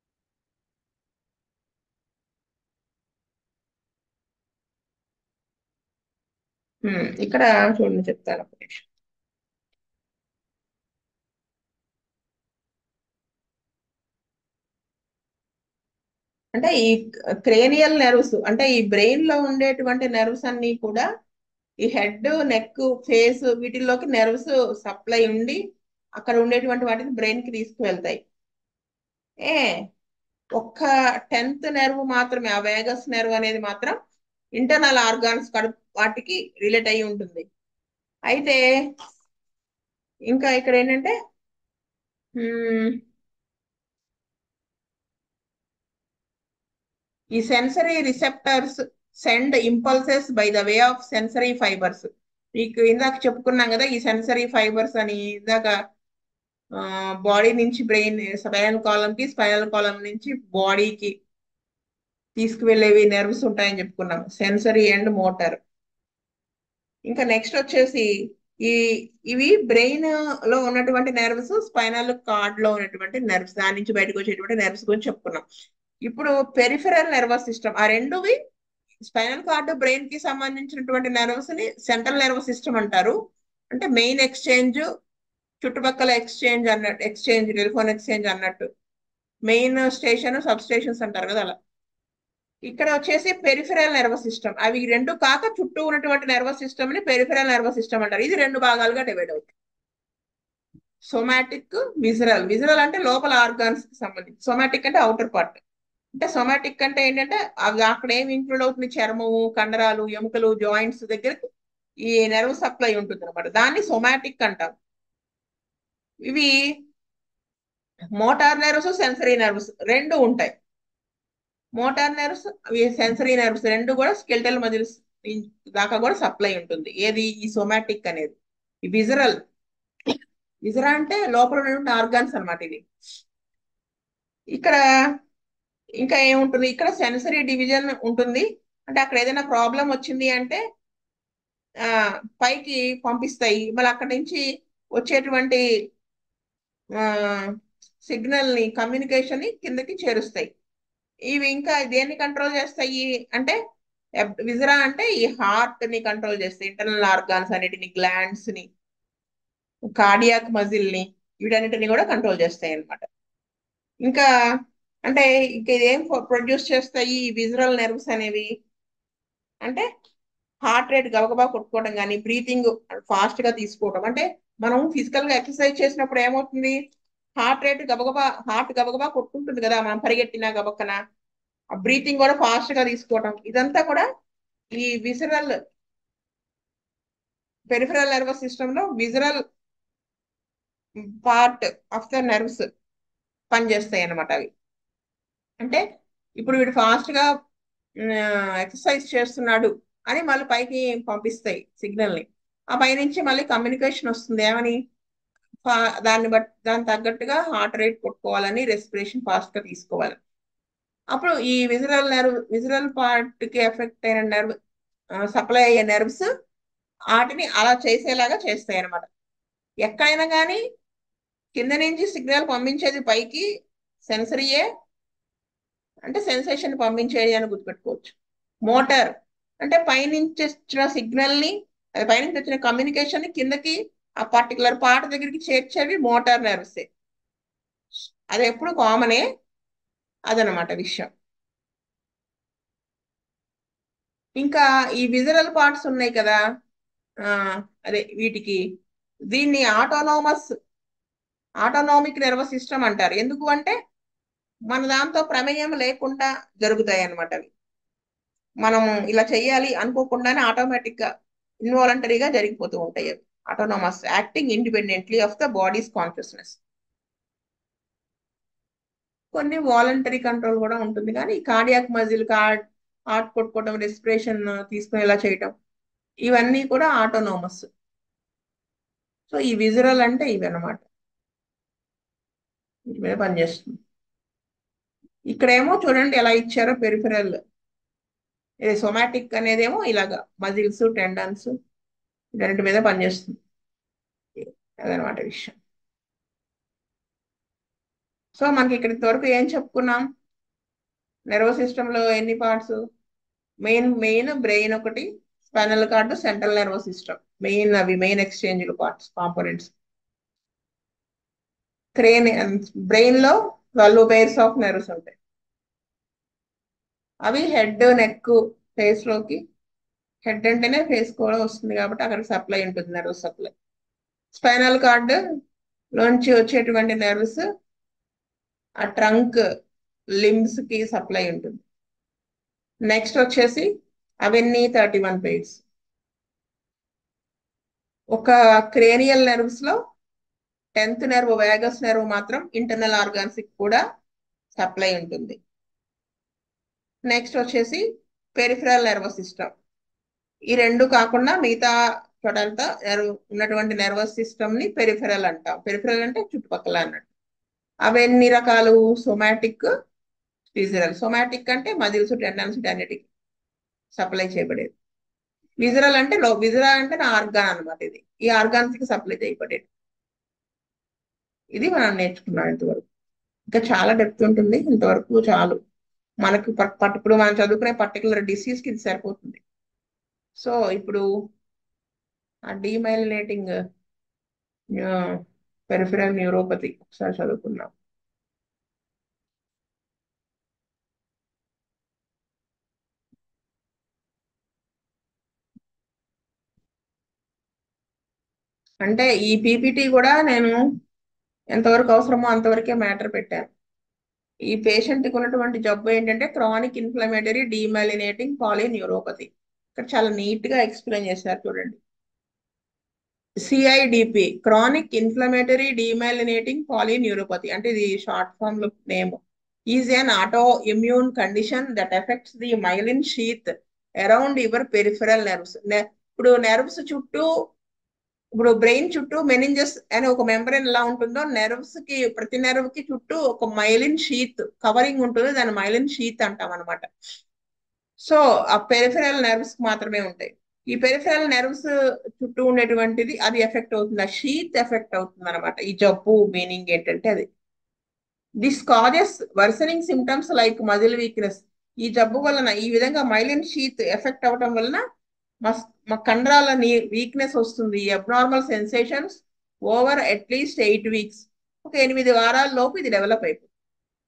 [SPEAKER 1] ఇక్కడ చూడండి చెప్తాను ఒక నిమిషం అంటే ఈ క్రేనియల్ నెర్వ్స్ అంటే ఈ బ్రెయిన్ లో ఉండేటువంటి నెర్వ్స్ అన్ని కూడా ఈ హెడ్ నెక్ ఫేస్ వీటిల్లోకి నెర్వ్స్ సప్లై ఉండి అక్కడ ఉండేటువంటి వాటిని బ్రెయిన్ కి తీసుకువెళ్తాయి ఏ ఒక్క టెన్త్ నెర్వ్ మాత్రమే ఆ వేగస్ నెర్వ్ అనేది మాత్రం ఇంటర్నల్ ఆర్గాన్స్ కడుపు వాటికి రిలేట్ అయి ఉంటుంది అయితే ఇంకా ఇక్కడ ఏంటంటే ఈ sensory receptors send impulses by the way of sensory fibres మీకు ఇందాక చెప్పుకున్నాం కదా ఈ సెన్సరీ ఫైబర్స్ అని ఇందాక బాడీ నుంచి బ్రెయిన్ స్పైనల్ కాలం కి స్పైనల్ కాలం నుంచి బాడీకి తీసుకువెళ్ళేవి నెర్వ్స్ ఉంటాయని చెప్పుకున్నాం సెన్సరీ అండ్ మోటార్ ఇంకా నెక్స్ట్ వచ్చేసి ఈ ఇవి బ్రెయిన్ లో ఉన్నటువంటి నెర్వ్స్ స్పైనల్ కార్డ్ లో ఉన్నటువంటి నెర్వ్స్ దాని నుంచి బయటకు వచ్చేటువంటి నెర్వ్స్ గురించి చెప్పుకున్నాం ఇప్పుడు పెరిఫెరల్ నర్వస్ సిస్టమ్ ఆ రెండువి స్పైనల్ కార్డు బ్రెయిన్ కి సంబంధించినటువంటి నెర్వ్స్ ని సెంట్రల్ నర్వస్ సిస్టమ్ అంటారు అంటే మెయిన్ ఎక్స్చేంజ్ చుట్టుపక్కల ఎక్స్చేంజ్ అన్నట్టు ఎక్స్చేంజ్ టెలిఫోన్ ఎక్స్చేంజ్ అన్నట్టు మెయిన్ స్టేషన్ సబ్ స్టేషన్స్ అంటారు కదా అలా ఇక్కడ వచ్చేసి పెరిఫెరల్ నర్వస్ సిస్టమ్ అవి రెండు కాక చుట్టూ ఉన్నటువంటి నర్వస్ సిస్టమ్ ని పెరిఫెరల్ నర్వస్ సిస్టమ్ అంటారు ఇది రెండు భాగాలుగా డివైడ్ అవుతుంది సొమాటిక్ విజరల్ విజరల్ అంటే లోపల ఆర్గాన్స్ కి సంబంధించి సొమాటిక్ అంటే అవుటర్ పార్ట్ అంటే సొమాటిక్ అంటే ఏంటంటే అవి అక్కడ ఏమి ఇంక్లూడ్ అవుతుంది చర్మము కండరాలు ఎముకలు జాయింట్స్ దగ్గరికి ఈ నెర్వ్ సప్లై ఉంటుంది అనమాట దాన్ని సొమాటిక్ అంటాం ఇవి మోటార్ నెర్వ్స్ సెన్సరీ నెర్వ్స్ రెండు ఉంటాయి మోటార్ నెర్వ్స్ అవి సెన్సరీ నెర్వ్స్ రెండు కూడా స్కెల్టల్ మజిల్స్ దాకా కూడా సప్లై ఉంటుంది ఏది ఈ సొమాటిక్ అనేది ఈ విజరల్ విజరా అంటే లోపల ఉన్నటువంటి ఆర్గాన్స్ అనమాట ఇది ఇక్కడ ఇంకా ఏముంటుంది ఇక్కడ సెన్సరీ డివిజన్ ఉంటుంది అంటే అక్కడ ఏదైనా ప్రాబ్లం వచ్చింది అంటే ఆ పైకి పంపిస్తాయి మళ్ళీ అక్కడి నుంచి వచ్చేటువంటి సిగ్నల్ ని కమ్యూనికేషన్ ని కిందకి చేరుస్తాయి ఇవి ఇంకా దేన్ని కంట్రోల్ చేస్తాయి అంటే విజరా అంటే ఈ హార్ట్ ని కంట్రోల్ చేస్తాయి ఇంటర్నల్ ఆర్గాన్స్ అన్నిటిని గ్లాండ్స్ ని కార్డియాక్ మజిల్ ని వీటన్నిటిని కూడా కంట్రోల్ చేస్తాయి అనమాట ఇంకా అంటే ఇంకా ఇదేం ప్రొడ్యూస్ చేస్తాయి ఈ విజరల్ నెర్వ్స్ అనేవి అంటే హార్ట్ రేట్ గబగబా కొట్టుకోవడం కానీ బ్రీతింగ్ ఫాస్ట్ గా తీసుకోవడం అంటే మనం ఫిజికల్ గా ఎక్సర్సైజ్ చేసినప్పుడు ఏమవుతుంది హార్ట్ రేట్ గబగబా హార్ట్ గబగబా కొట్టుకుంటుంది కదా మనం పరిగెట్టినా గబక్కన ఆ బ్రీతింగ్ కూడా ఫాస్ట్ గా తీసుకోవడం ఇదంతా కూడా ఈ విజరల్ పెరిఫరల్ నర్వస్ సిస్టమ్ లో visceral part of the nerves పనిచేస్తాయి అన్నమాట అవి అంటే ఇప్పుడు వీడు ఫాస్ట్ గా ఎక్సర్సైజ్ చేస్తున్నాడు అని మళ్ళీ పైకి పంపిస్తాయి సిగ్నల్ ని ఆ పైనుంచి మళ్ళీ కమ్యూనికేషన్ వస్తుంది ఏమని ఫా- దాన్ని బట్టి దాని తగ్గట్టుగా హార్ట్ రేట్ కొట్టుకోవాలని రెస్పిరేషన్ ఫాస్ట్ గా తీసుకోవాలి అప్పుడు ఈ విజరల్ నర్వ్ విజరల్ పార్ట్ కి ఎఫెక్ట్ అయిన నర్వ్ సప్లై అయ్యే నర్వ్స్ వాటిని అలా చేసేలాగా చేస్తాయి అన్నమాట ఎక్కడైనా కానీ కింద నుంచి సిగ్నల్ పంపించేది పైకి సెన్సరీయే అంటే సెన్సేషన్ పంపించేది అని గుర్తుపెట్టుకోవచ్చు మోటార్ అంటే పైనుంచి వచ్చిన సిగ్నల్ ని అది పైనుంచి వచ్చిన కమ్యూనికేషన్ ని కిందకి ఆ పర్టికులర్ పార్ట్ దగ్గరికి చేర్చేవి మోటార్ నర్వ్సే అది ఎప్పుడు కామనే అదనమాట విషయం ఇంకా ఈ విజరల్ పార్ట్స్ ఉన్నాయి కదా ఆ అదే వీటికి దీన్ని ఆటోనోమస్ ఆటోనామిక్ నర్వస్ సిస్టమ్ అంటారు ఎందుకు అంటే మన దాంతో ప్రమేయం లేకుండా జరుగుతాయి అన్నమాట అవి మనం ఇలా చేయాలి అనుకోకుండానే ఆటోమేటిక్ గా ఇన్వాలంటరీగా జరిగిపోతూ ఉంటాయి అవి autonomous acting independently of the body's consciousness కొన్ని వాలంటరీ కంట్రోల్ కూడా ఉంటుంది కానీ కార్డియాక్ మజిల్ కార్డ్ హార్ట్ కొట్టుకోవడం రెస్పిరేషన్ తీసుకుని ఇలా చేయటం ఇవన్నీ కూడా ఆటోనోమస్ సో ఈ విజరల్ అంటే ఇవి అన్నమాట వీటి మీద పనిచేస్తుంది ఇక్కడేమో చూడండి ఎలా ఇచ్చారో పెరిఫెరల్ ఇది సొమాటిక్ అనేదేమో ఇలాగా మజిల్స్ టెండన్స్ వీటన్నిటి మీద పనిచేస్తుంది అదనమాట విషయం సో మనకి ఇక్కడ వరకు ఏం చెప్పుకున్నాం నెర్వస్ సిస్టమ్ లో ఎన్ని పార్ట్స్ మెయిన్ మెయిన్ బ్రెయిన్ ఒకటి spinal cord central nervous system main అవి మెయిన్ ఎక్స్చేంజ్ పార్ట్స్ కాంపోనెంట్స్ క్రేన్ బ్రెయిన్ లో ట్వెల్వ్ పేర్స్ ఆఫ్ నెర్వ్స్ ఉంటాయి అవి హెడ్ నెక్ ఫేస్ లోకి హెడ్ అంటేనే ఫేస్ కూడా వస్తుంది కాబట్టి అక్కడికి సప్లై ఉంటుంది నెర్వ్ సప్లై స్పైనల్ కార్డ్ లోంచి వచ్చేటువంటి నెర్వ్స్ ఆ ట్రంక్ లిమ్స్ కి సప్లై ఉంటుంది నెక్స్ట్ వచ్చేసి అవన్నీ థర్టీ వన్ పెయిర్స్ ఒక క్రేనియల్ నెర్వ్స్ లో టెన్త్ నెర్వ్ వేగస్ నెర్వ్ మాత్రం ఇంటర్నల్ ఆర్గాన్స్ కి కూడా సప్లై ఉంటుంది నెక్స్ట్ వచ్చేసి పెరిఫరల్ నెర్వస్ సిస్టమ్ ఈ రెండు కాకుండా మిగతా చోటంతా నెర్వ్ ఉన్నటువంటి నర్వస్ సిస్టమ్ ని పెరిఫెరల్ అంటాం పెరిఫెరల్ అంటే చుట్టుపక్కల అన్నట్టు అవి ఎన్ని రకాలు సొమాటిక్ విజరల్ సొమాటిక్ అంటే మజిల్స్ టెండన్స్ అన్నిటికి సప్లై చేయబడేది విజరల్ అంటే లో విజరల్ అంటే నా ఆర్గాన్ అనమాట ఇది ఈ ఆర్గాన్స్ కి సప్లై చేయబడేది ఇది మనం నేర్చుకున్నాం ఇంతవరకు ఇంకా చాలా డెప్త్ ఉంటుంది ఇంతవరకు చాలు మనకు పట్ ఇప్పుడు మనం చదువుకునే పర్టికులర్ డిసీజ్ కి ఇది సరిపోతుంది సో ఇప్పుడు ఆ డీమైలినేటింగ్ పెరిఫెరల్ న్యూరోపతి ఒకసారి చదువుకున్నాం అంటే ఈ పీపీటీ కూడా నేను ఎంతవరకు అవసరమో అంతవరకే మ్యాటర్ పెట్టాను ఈ పేషెంట్కి ఉన్నటువంటి జబ్బు ఏంటంటే క్రానిక్ ఇన్ఫ్లమేటరీ డీమైలినేటింగ్ పాలిన్యూరోపతి ఇక్కడ చాలా నీట్ గా ఎక్స్ప్లెయిన్ చేశారు చూడండి CIDP chronic inflammatory demyelinating polyneuropathy అంటే ఇది షార్ట్ ఫామ్ లో name is an autoimmune condition that affects the myelin sheath around your peripheral nerves ఇప్పుడు నెర్వ్స్ చుట్టూ ఇప్పుడు బ్రెయిన్ చుట్టూ మెనింజస్ అనే ఒక మెంబ్రెయిన్ ఎలా ఉంటుందో నెర్వ్స్ కి ప్రతి నెర్వ్ కి చుట్టూ ఒక మైలిన్ షీత్ కవరింగ్ ఉంటుంది దాని మైలిన్ షీత్ అంటాం అనమాట సో ఆ పెరిఫెరల్ నెర్వ్స్ మాత్రమే ఉంటాయి ఈ పెరిఫెరల్ నెర్వ్స్ చుట్టూ ఉండేటువంటిది అది ఎఫెక్ట్ అవుతుంది ఆ షీత్ ఎఫెక్ట్ అవుతుంది అనమాట ఈ జబ్బు మీనింగ్ ఏంటంటే అది this causes worsening symptoms like muscle weakness ఈ జబ్బు వలన ఈ విధంగా మైలిన్ షీత్ ఎఫెక్ట్ అవటం వలన మా కండరాల వీక్నెస్ వస్తుంది abnormal sensations over at least eight weeks ఒక ఎనిమిది వారాల లోపు ఇది డెవలప్ అయిపోతుంది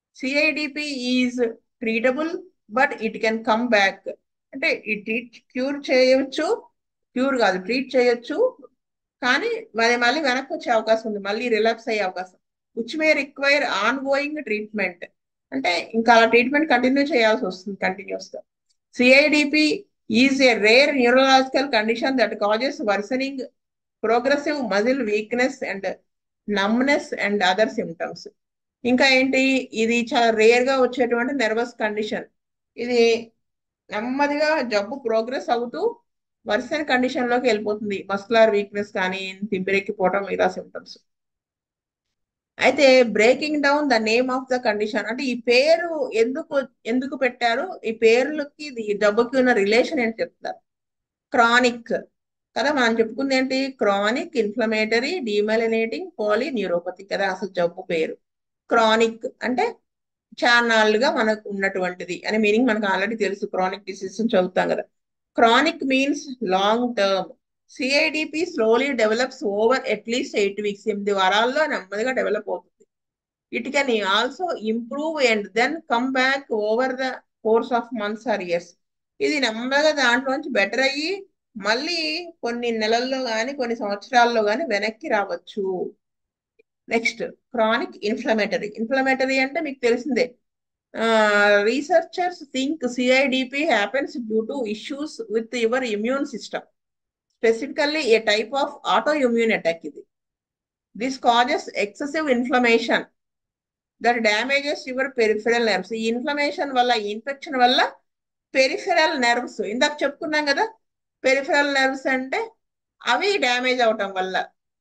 [SPEAKER 1] CIDP is treatable but it can come back అంటే ఈ ట్రీట్ క్యూర్ చేయొచ్చు క్యూర్ కాదు ట్రీట్ చేయొచ్చు కానీ మరి మళ్ళీ వెనక్కి వచ్చే అవకాశం ఉంది మళ్ళీ రిలాప్స్ అయ్యే అవకాశం which may require ongoing treatment అంటే ఇంకా అలా ట్రీట్మెంట్ కంటిన్యూ చేయాల్సి వస్తుంది కంటిన్యూస్ గా CIDP is a rare neurological condition that causes worsening progressive muscle weakness and numbness and other symptoms ఇంకా ఏంటి ఇది చాలా రేర్ గా వచ్చేటువంటి నర్వస్ కండిషన్ ఇది నెమ్మదిగా జబ్బు ప్రోగ్రెస్ అవుతూ వర్సన్ కండిషన్ లోకి వెళ్ళిపోతుంది మస్కులర్ వీక్నెస్ కానీ తిమ్మిరెక్కిపోవటం ఇలా సిమ్టమ్స్ అయితే breaking down the name of the condition అంటే ఈ పేరు ఎందుకు ఎందుకు పెట్టారు ఈ పేర్లకి ఈ జబ్బుకి ఉన్న రిలేషన్ ఏంటి చెప్తారు క్రానిక్ కదా మనం చెప్పుకుంది ఏంటి chronic inflammatory demyelinating polyneuropathy కదా అసలు జబ్బు పేరు క్రానిక్ అంటే చాన్నాళ్ళుగా మనకు ఉన్నటువంటిది అనే మీనింగ్ మనకు ఆల్రెడీ తెలుసు క్రానిక్ డిసీజ్ చదువుతాం కదా chronic means long term CIDP slowly develops over at least eight weeks ఎనిమిది వారాల్లో నెమ్మదిగా డెవలప్ అవుతుంది it can also improve and then come back over the course of months or years ఇది నెమ్మదిగా దాంట్లోంచి బెటర్ అయ్యి మళ్ళీ కొన్ని నెలల్లో కానీ కొన్ని సంవత్సరాల్లో కానీ వెనక్కి రావచ్చు నెక్స్ట్ క్రానిక్ ఇన్ఫ్లమేటరీ ఇన్ఫ్లమేటరీ అంటే మీకు తెలిసిందే researchers think CIDP happens due to issues with your immune system specifically a type of autoimmune attack ఇది this causes excessive inflammation that damages your peripheral nerves ఈ inflammation వల్ల ఈ infection వల్ల peripheral nerves ఇందాక చెప్పుకున్నాం కదా peripheral nerves అంటే అవి డ్యామేజ్ అవటం వల్ల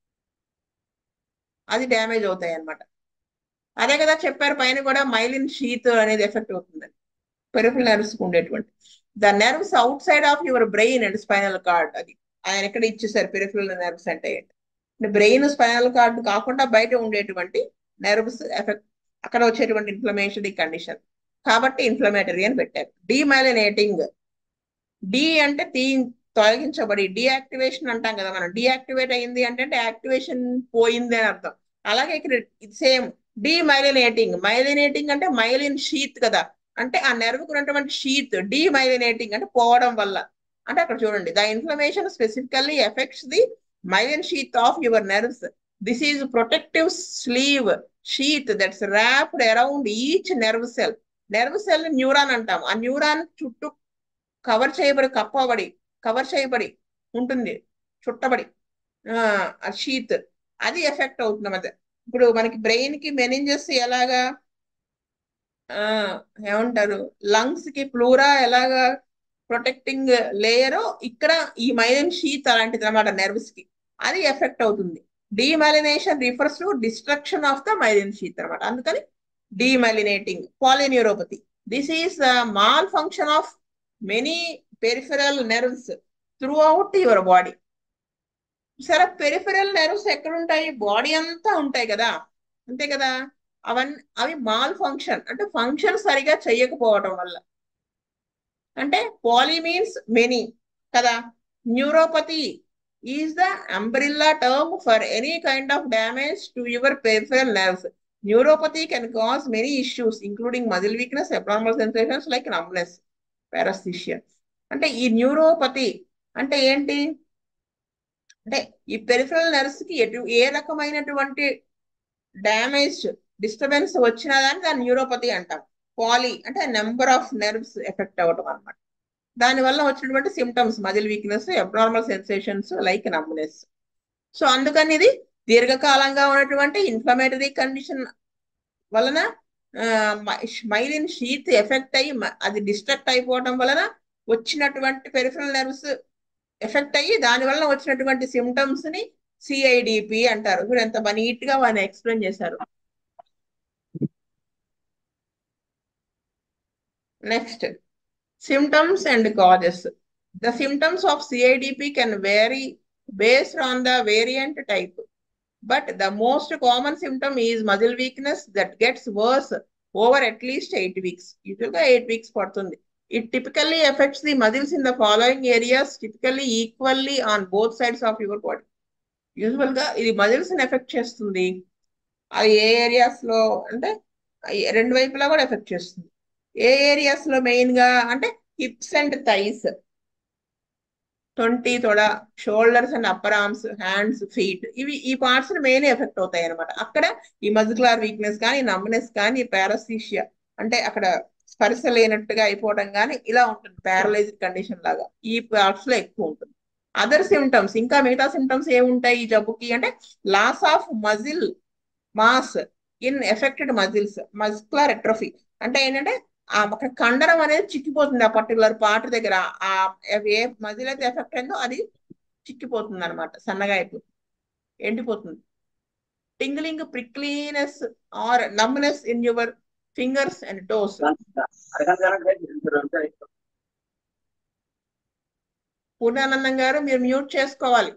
[SPEAKER 1] అది డ్యామేజ్ అవుతాయి అన్నమాట అదే కదా చెప్పారు పైన కూడా మైలిన్ షీత్ అనేది ఎఫెక్ట్ అవుతుందని పెరిఫెరల్ నర్వ్స్ ఉండేటువంటి the nerves outside of your brain and spinal cord అది ఆయన ఎక్కడ ఇచ్చేసారు పెరిఫెరల్ నర్వ్స్ అంటే బ్రెయిన్ స్పైనల్ కార్డ్ కాకుండా బయట ఉండేటువంటి నర్వ్స్ ఎఫెక్ట్ అక్కడ వచ్చేటువంటి ఇన్ఫ్లమేషన్ కండిషన్ కాబట్టి ఇన్ఫ్లమేటరీ అని పెట్టారు డిమైలినేటింగ్ డి అంటే తీ తొలగించబడి డియాక్టివేషన్ అంటాం కదా మనం డియాక్టివేట్ అయింది అంటే యాక్టివేషన్ పోయింది అని అర్థం అలాగే ఇక్కడ సేమ్ డిమైలినేటింగ్ మైలినేటింగ్ అంటే మైలిన్ షీత్ కదా అంటే ఆ నెర్వ్కి ఉన్నటువంటి షీత్ డిమైలినేటింగ్ అంటే పోవడం వల్ల అంటే అక్కడ చూడండి the inflammation specifically affects the myelin sheath of your nerves this is protective sleeve sheath that's wrapped around each nerve cell nerve cell neuron అంటాం ఆ న్యూరాన్ చుట్టూ కవర్ చేయబడి కప్పబడి కవర్ చేయబడి ఉంటుంది చుట్టబడి ఆ షీత్ అది ఎఫెక్ట్ అవుతుంది మధ్య ఇప్పుడు మనకి బ్రెయిన్ కి మెనింజెస్ ఎలాగా ఆ ఏమంటారు లంగ్స్ కి ప్లూరా ఎలాగా ప్రొటెక్టింగ్ లేయరో ఇక్కడ ఈ మైలిన్ షీత్ అలాంటిది అనమాట నెర్వ్స్ కి అది ఎఫెక్ట్ అవుతుంది demyelination refers to destruction of the myelin sheath అనమాట అందుకని demyelinating polyneuropathy this is malfunction of many peripheral nerves throughout your body సరే పెరిఫెరల్ నెర్వ్స్ ఎక్కడ ఉంటాయి బాడీ అంతా ఉంటాయి కదా అంతే కదా అవన్నీ అవి మాల్ ఫంక్షన్ అంటే ఫంక్షన్ సరిగా చెయ్యకపోవటం వల్ల అంటే పాలీ మీన్స్ మెనీ కదా neuropathy is the umbrella term for any kind of damage to your peripheral nerves neuropathy can cause many issues including muscle weakness abnormal sensations like numbness paresthesia అంటే ఈ neuropathy అంటే ఏంటి అంటే ఈ peripheral nerves కి ఎటు ఏ రకమైనటువంటి డ్యామేజ్ డిస్టర్బెన్స్ వచ్చినా కానీ దాన్ని న్యూరోపతి అంటాం పాలీ అంటే నెంబర్ ఆఫ్ నెర్వ్స్ ఎఫెక్ట్ అవ్వటం అనమాట దానివల్ల వచ్చినటువంటి symptoms muscle weakness abnormal sensations like numbness so అందుకని ఇది దీర్ఘకాలంగా ఉన్నటువంటి ఇన్ఫ్లమేటరీ కండిషన్ వలన మైలిన్ షీత్ ఎఫెక్ట్ అయ్యి అది డిస్ట్రక్ట్ అయిపోవడం వలన వచ్చినటువంటి పెరిఫరల్ నర్వ్స్ ఎఫెక్ట్ అయ్యి దాని వలన వచ్చినటువంటి సిమ్టమ్స్ ని సిఐడిపి అంటారు ఇప్పుడు ఎంత నీట్ గా వాళ్ళు ఎక్స్ప్లెయిన్ చేశారు next symptoms and causes the symptoms of CIDP can vary based on the variant type but the most common symptom is muscle weakness that gets worse over at least eight weeks యూజువల్గా eight weeks పడుతుంది it typically affects the muscles in the following areas typically equally on both sides of your body usual గా ఇది muscles ని effect చేస్తుంది అది ఏ areas లో అంటే రెండు వైపులా కూడా ఎఫెక్ట్ చేస్తుంది ఏ ఏరియాస్ లో మెయిన్ గా అంటే హిప్స్ అండ్ థైస్ ట్వంటీ తొడ shoulders and upper arms hands feet ఇవి ఈ పార్ట్స్ మెయిన్ ఎఫెక్ట్ అవుతాయి అనమాట అక్కడ ఈ మజికులార్ వీక్నెస్ కానీ నమ్నెస్ కానీ పారాసీషియా అంటే అక్కడ స్పర్శ లేనట్టుగా అయిపోవడం కానీ ఇలా ఉంటుంది పారలైజ్డ్ కండిషన్ లాగా ఈ పార్ట్స్ లో ఎక్కువ ఉంటుంది అదర్ సిమ్టమ్స్ ఇంకా మిగతా సిమ్టమ్స్ ఏముంటాయి ఈ జబ్బుకి అంటే loss of muscle mass in affected muscles muscular atrophy అంటే ఏంటంటే ఆ అక్కడ కండరం అనేది చిక్కిపోతుంది ఆ పర్టికులర్ పార్ట్ దగ్గర ఆ ఏ మజిల్ అయితే ఎఫెక్ట్ అయిందో అది చిక్కిపోతుంది అనమాట సన్నగా అయిపోతుంది ఎండిపోతుంది tingling prickliness or numbness in your fingers and toes Purnanandam గారు మీరు మ్యూట్ చేసుకోవాలి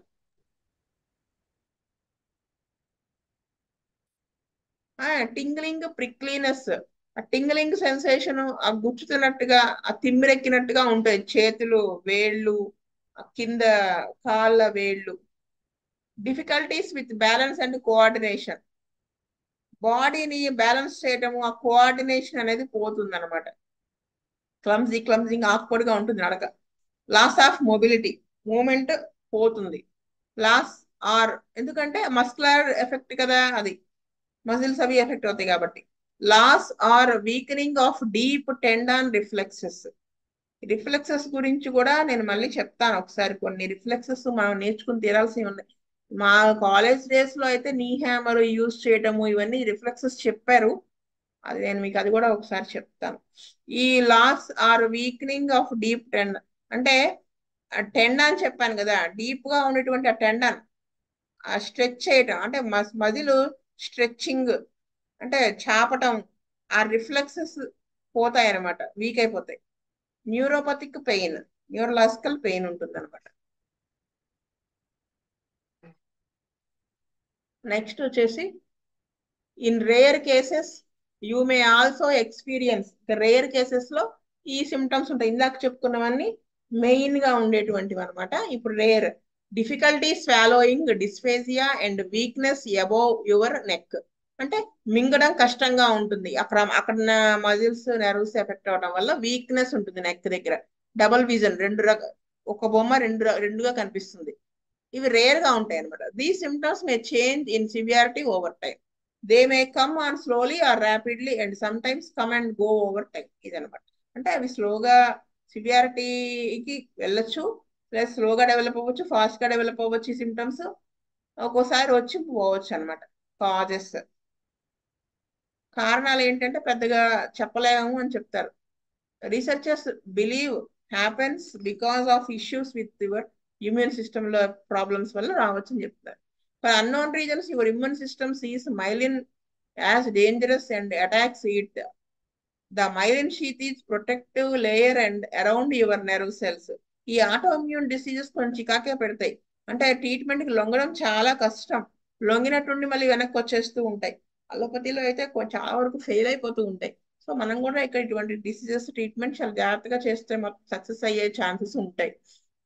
[SPEAKER 1] టింగ్లింగ్ ప్రిక్లీనెస్ ఆ టింగ్లింగ్ సెన్సేషన్ ఆ గుచ్చుతున్నట్టుగా ఆ తిమ్మిరెక్కినట్టుగా ఉంటాయి చేతులు వేళ్ళు కింద కాళ్ళ వేళ్ళు difficulties with balance and coordination బాడీని బ్యాలెన్స్ చేయటము ఆ కోఆర్డినేషన్ అనేది పోతుంది అనమాట క్లమ్జీ క్లమ్జింగ్ ఆక్వర్డ్ గా ఉంటుంది నడక లాస్ ఆఫ్ మొబిలిటీ మూమెంట్ పోతుంది లాస్ ఆర్ ఎందుకంటే మస్కులర్ ఎఫెక్ట్ కదా అది మజిల్స్ అవి ఎఫెక్ట్ అవుతాయి కాబట్టి loss or weakening of deep tendon reflexes reflexes గురించి కూడా నేను మళ్ళీ చెప్తాను ఒకసారి కొన్ని రిఫ్లెక్సెస్ మనం నేర్చుకుని తీరాల్సి ఉన్నాయి మా కాలేజ్ డేస్ లో అయితే నీ హ్యామర్ యూజ్ చేయటము ఇవన్నీ రిఫ్లెక్సెస్ చెప్పారు అది నేను మీకు అది కూడా ఒకసారి చెప్తాను ఈ loss or weakening of deep tendon అంటే టెండాన్ చెప్పాను కదా డీప్ గా ఉన్నటువంటి ఆ టెండన్ ఆ స్ట్రెచ్ చేయటం అంటే మజిలు స్ట్రెచ్చింగ్ అంటే చాపటం ఆ రిఫ్లెక్సెస్ పోతాయి అనమాట వీక్ అయిపోతాయి న్యూరోపతిక్ పెయిన్ న్యూరలాజికల్ పెయిన్ ఉంటుంది అనమాట నెక్స్ట్ వచ్చేసి in rare cases you may also experience rare cases లో ఈ సిమ్టమ్స్ ఉంటాయి ఇందాక చెప్పుకున్నవన్నీ మెయిన్ గా ఉండేటువంటివి అనమాట ఇప్పుడు rare difficulty swallowing dysphagia and weakness above your neck అంటే మింగడం కష్టంగా ఉంటుంది అక్కడ అక్కడ మజిల్స్ నెర్వ్స్ ఎఫెక్ట్ అవడం వల్ల వీక్నెస్ ఉంటుంది నెక్ దగ్గర డబల్ విజన్ రెండు రక ఒక బొమ్మ రెండు రెండుగా కనిపిస్తుంది ఇవి రేర్ గా ఉంటాయి అనమాట the symptoms may change in severity over time they may come on slowly or rapidly and sometimes come and go over time ఇది అనమాట అంటే అవి స్లోగా సివియారిటీకి వెళ్ళొచ్చు ప్లస్ స్లోగా డెవలప్ అవ్వచ్చు ఫాస్ట్ గా డెవలప్ అవ్వచ్చు ఈ సిమ్టమ్స్ ఒక్కోసారి వచ్చి పోవచ్చు అనమాట కాజెస్ కారణాలు ఏంటంటే పెద్దగా చెప్పలేము అని చెప్తారు researchers believe happens because of issues with your immune system లో ప్రాబ్లమ్స్ వల్ల రావచ్చు అని చెప్తారు for unknown reasons your immune system sees myelin as dangerous and attacks it the myelin sheath is protective layer and around your nerve cells ఈ autoimmune diseases కొంచెం చికాకే పెడతాయి అంటే ట్రీట్మెంట్ కి లొంగడం చాలా కష్టం లొంగినట్టుండి మళ్ళీ వెనక్కి వచ్చేస్తూ ఉంటాయి అలోపతిలో అయితే చాలా వరకు ఫెయిల్ అయిపోతూ ఉంటాయి సో మనం కూడా ఇక్కడ ఇటువంటి డిసీజెస్ ట్రీట్మెంట్ చాలా జాగ్రత్తగా చేస్తే మాకు సక్సెస్ అయ్యే ఛాన్సెస్ ఉంటాయి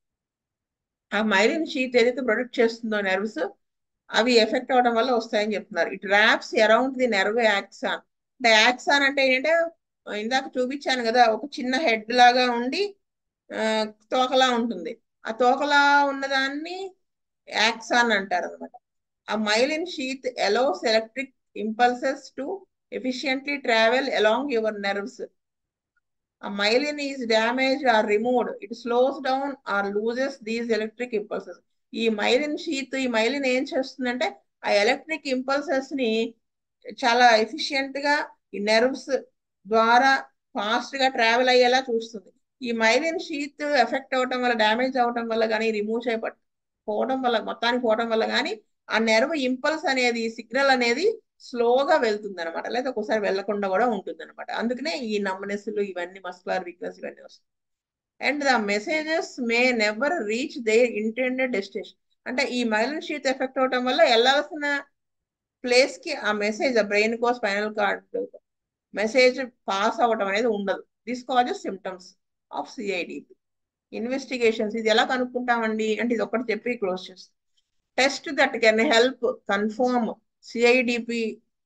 [SPEAKER 1] ఆ మైలిన్ షీట్ ఏదైతే ప్రొటెక్ట్ చేస్తుందో నెర్వ్స్ అవి ఎఫెక్ట్ అవడం వల్ల వస్తాయని చెప్తున్నారు it wraps around the nerve axon అంటే యాక్సాన్ అంటే ఏంటంటే ఇందాక చూపించాను కదా ఒక చిన్న హెడ్ లాగా ఉండి తోకలా ఉంటుంది ఆ తోకలా ఉన్నదాన్ని యాక్సాన్ అంటారు అనమాట ఆ myelin sheath allows electric impulses to efficiently travel along your nerves a myelin is damaged or removed, it slows down or loses these electric impulses. ఈ మైలిన్ షీత్ ఈ మైలిన్ ఏం చేస్తుందంటే ఆ ఎలక్ట్రిక్ ఇంపల్సెస్ ని చాలా ఎఫిషియెంట్ గా ఈ nerves ద్వారా ఫాస్ట్ గా ట్రావెల్ అయ్యేలా చూస్తుంది ఈ మైలిన్ షీత్ ఎఫెక్ట్ అవటం వల్ల డ్యామేజ్ అవటం వల్ల కానీ రిమూవ్ చేయబట్ పోవడం వల్ల మొత్తానికి పోవడం వల్ల కానీ ఆ నెర్వ్ ఇంపల్స్ అనేది సిగ్నల్ అనేది స్లోగా వెళ్తుంది అనమాట లేదా ఒక్కోసారి వెళ్లకుండా కూడా ఉంటుంది అనమాట అందుకనే ఈ నమ్మనెస్లు ఇవన్నీ మస్కులర్ వీక్నెస్ ఇవన్నీ వస్తాయి and the messages may never reach their intended destination అంటే ఈ మైలిన్ షీత్ ఎఫెక్ట్ అవటం వల్ల వెళ్ళాల్సిన ప్లేస్ కి ఆ మెసేజ్ ఆ బ్రెయిన్ కో స్పైనల్ కార్డ్ మెసేజ్ పాస్ అవ్వటం అనేది ఉండదు this causes symptoms of CIDP investigations ఇది ఎలా కనుక్కుంటామండి అంటే ఇది ఒకటి చెప్పి క్లోజ్ చేస్తాం test that can help confirm CIDP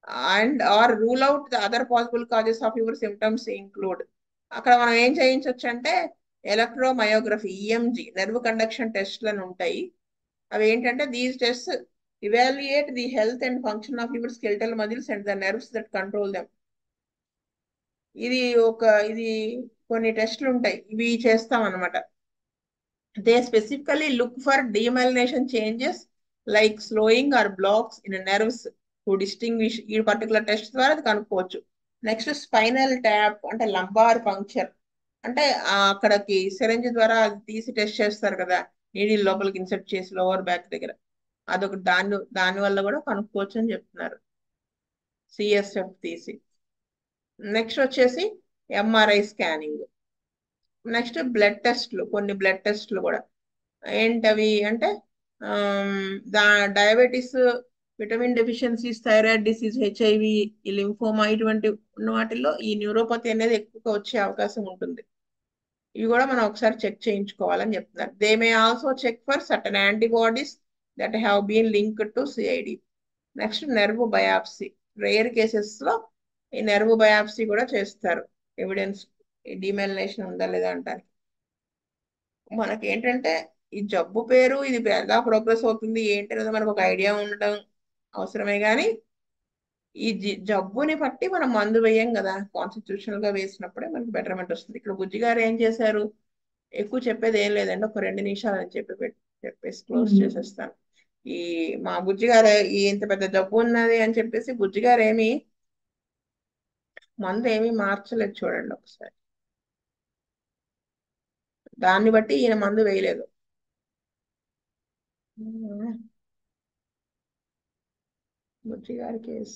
[SPEAKER 1] and or rule out the other possible causes of your symptoms include అక్కడ మనం ఏం చేయించవచ్చు అంటే ఎలక్ట్రోమయోగ్రఫీ ఈఎంజి నెర్వ్ కండక్షన్ టెస్ట్లను ఉంటాయి అవి ఏంటంటే these test evaluate the health and function of your skeletal muscles and the nerves that control them ఇది ఒక ఇది కొన్ని టెస్ట్లు ఉంటాయి ఇవి చేస్తాం అనమాట they specifically look for demyelination changes like slowing or blocks in nerves to distinguish ఈ పర్టికులర్ టెస్ట్ ద్వారా అది కనుక్కోవచ్చు నెక్స్ట్ స్పైనల్ ట్యాప్ అంటే లంబార్ పంక్చర్ అంటే ఆ అక్కడికి సిరంజ్ ద్వారా అది తీసి టెస్ట్ చేస్తారు కదా నీడిల్ లోపలికి ఇన్సర్ట్ చేసి లోవర్ బ్యాక్ దగ్గర అదొక దాని దాని వల్ల కూడా కనుక్కోవచ్చు అని చెప్తున్నారు సిఎస్ఎఫ్ తీసి నెక్స్ట్ వచ్చేసి ఎంఆర్ఐ స్కానింగ్ నెక్స్ట్ బ్లడ్ టెస్ట్లు కొన్ని బ్లడ్ టెస్ట్లు కూడా ఏంటవి అంటే దా diabetes vitamin deficiencies thyroid disease HIV ఈ లింఫోమా ఇటువంటి ఉన్న వాటిల్లో ఈ న్యూరోపతి అనేది ఎక్కువగా వచ్చే అవకాశం ఉంటుంది ఇవి కూడా మనం ఒకసారి చెక్ చేయించుకోవాలని చెప్తున్నారు they may also check for certain antibodies that have been link to CID next nerve biopsy rare cases లో ఈ నెర్వ్ బయాప్సీ కూడా చేస్తారు ఎవిడెన్స్ డిమెలినేషన్ ఉందా లేదా అంటారు మనకి ఏంటంటే ఈ జబ్బు పేరు ఇది ఎలా ప్రోగ్రెస్ అవుతుంది ఏంటి అనేది మనకు ఒక ఐడియా ఉండడం అవసరమే కానీ ఈ జబ్బుని బట్టి మనం మందు వేయం కదా కాన్స్టిట్యూషనల్ గా వేసినప్పుడే మనకి బెటర్మెంట్ వస్తుంది ఇక్కడ బుజ్జి గారు ఏం చేశారు ఎక్కువ చెప్పేది ఏం లేదండి ఒక రెండు నిమిషాలు అని చెప్పి చెప్పేసి క్లోజ్ చేసేస్తాను ఈ మా బుజ్జి గారు ఈ ఇంత పెద్ద జబ్బు ఉన్నది అని చెప్పేసి బుజ్జి గారు ఏమి మందు ఏమీ మార్చలేదు చూడండి ఒకసారి దాన్ని బట్టి ఈయన మందు వేయలేదు బుజ్జి గారి కేసు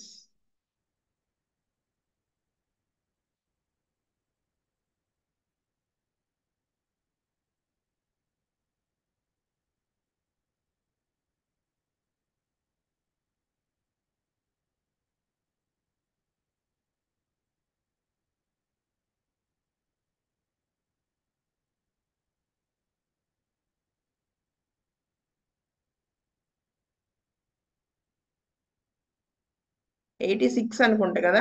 [SPEAKER 1] ఎయిటీ సిక్స్ అనుకుంటా కదా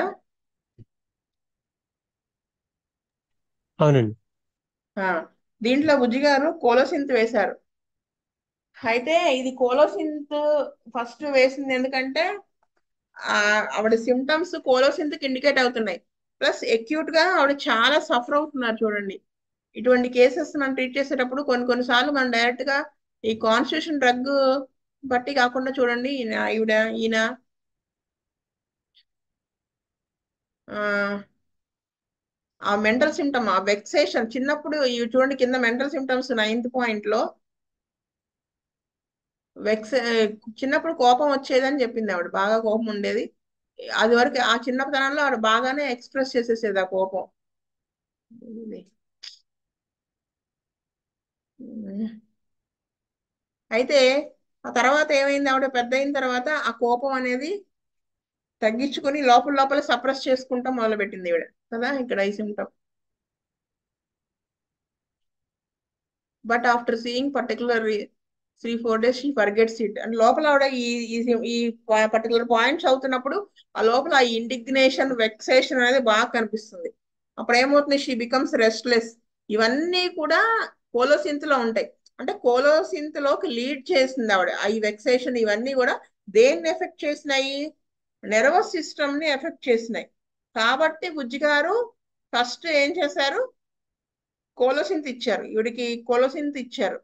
[SPEAKER 3] అవునండి
[SPEAKER 1] దీంట్లో బుజ్జి గారు కోలోసింత్ వేశారు అయితే ఇది కోలోసింత్ ఫస్ట్ వేసింది ఎందుకంటే ఆవిడ సిమ్టమ్స్ కోలోసింత్ కి ఇండికేట్ అవుతున్నాయి ప్లస్ ఎక్యూట్ గా ఆవిడ చాలా సఫర్ అవుతున్నారు చూడండి ఇటువంటి కేసెస్ మనం ట్రీట్ చేసేటప్పుడు కొన్ని కొన్నిసార్లు మనం డైరెక్ట్ గా ఈ కాన్స్టిట్యూషన్ డ్రగ్ బట్టి కాకుండా చూడండి ఈయన ఈవిడ ఈయన ఆ మెంటల్ సిమ్టమ్ ఆ వెక్సేషన్ చిన్నప్పుడు ఇవి చూడండి కింద మెంటల్ సిమ్టమ్స్ నైన్త్ పాయింట్ లో వెక్స్ చిన్నప్పుడు కోపం వచ్చేదని చెప్పింది ఆవిడ బాగా కోపం ఉండేది అది వరకు ఆ చిన్నతనంలో ఆవిడ బాగానే ఎక్స్ప్రెస్ చేసేసేది ఆ కోపం అయితే ఆ తర్వాత ఏమైంది ఆవిడ పెద్ద అయిన తర్వాత ఆ కోపం అనేది తగ్గించుకొని లోపల లోపల సప్రెస్ చేసుకుంటా మొదలు పెట్టింది ఈవిడ కదా ఇక్కడ ఈ symptom but after seeing particular three four days she forgets it and లోపల ఆవిడ ఈ ఈ పర్టికులర్ పాయింట్స్ అవుతున్నప్పుడు ఆ లోపల ఆ ఇండిగ్నేషన్ వెక్సేషన్ అనేది బాగా కనిపిస్తుంది అప్పుడు ఏమవుతుంది షీ బికమ్స్ రెస్ట్లెస్ ఇవన్నీ కూడా కోలోసింత్ లో ఉంటాయి అంటే కోలోసింత్ లోకి లీడ్ చేసింది ఆవిడ ఈ వెక్సేషన్ ఇవన్నీ కూడా దేన్ని ఎఫెక్ట్ చేసినాయి నెర్వస్ సిస్టమ్ ని ఎఫెక్ట్ చేసినాయి కాబట్టి బుజ్జి గారు ఫస్ట్ ఏం చేశారు కోలోసింత్ ఇచ్చారు ఈవిడికి కోలోసింత్ ఇచ్చారు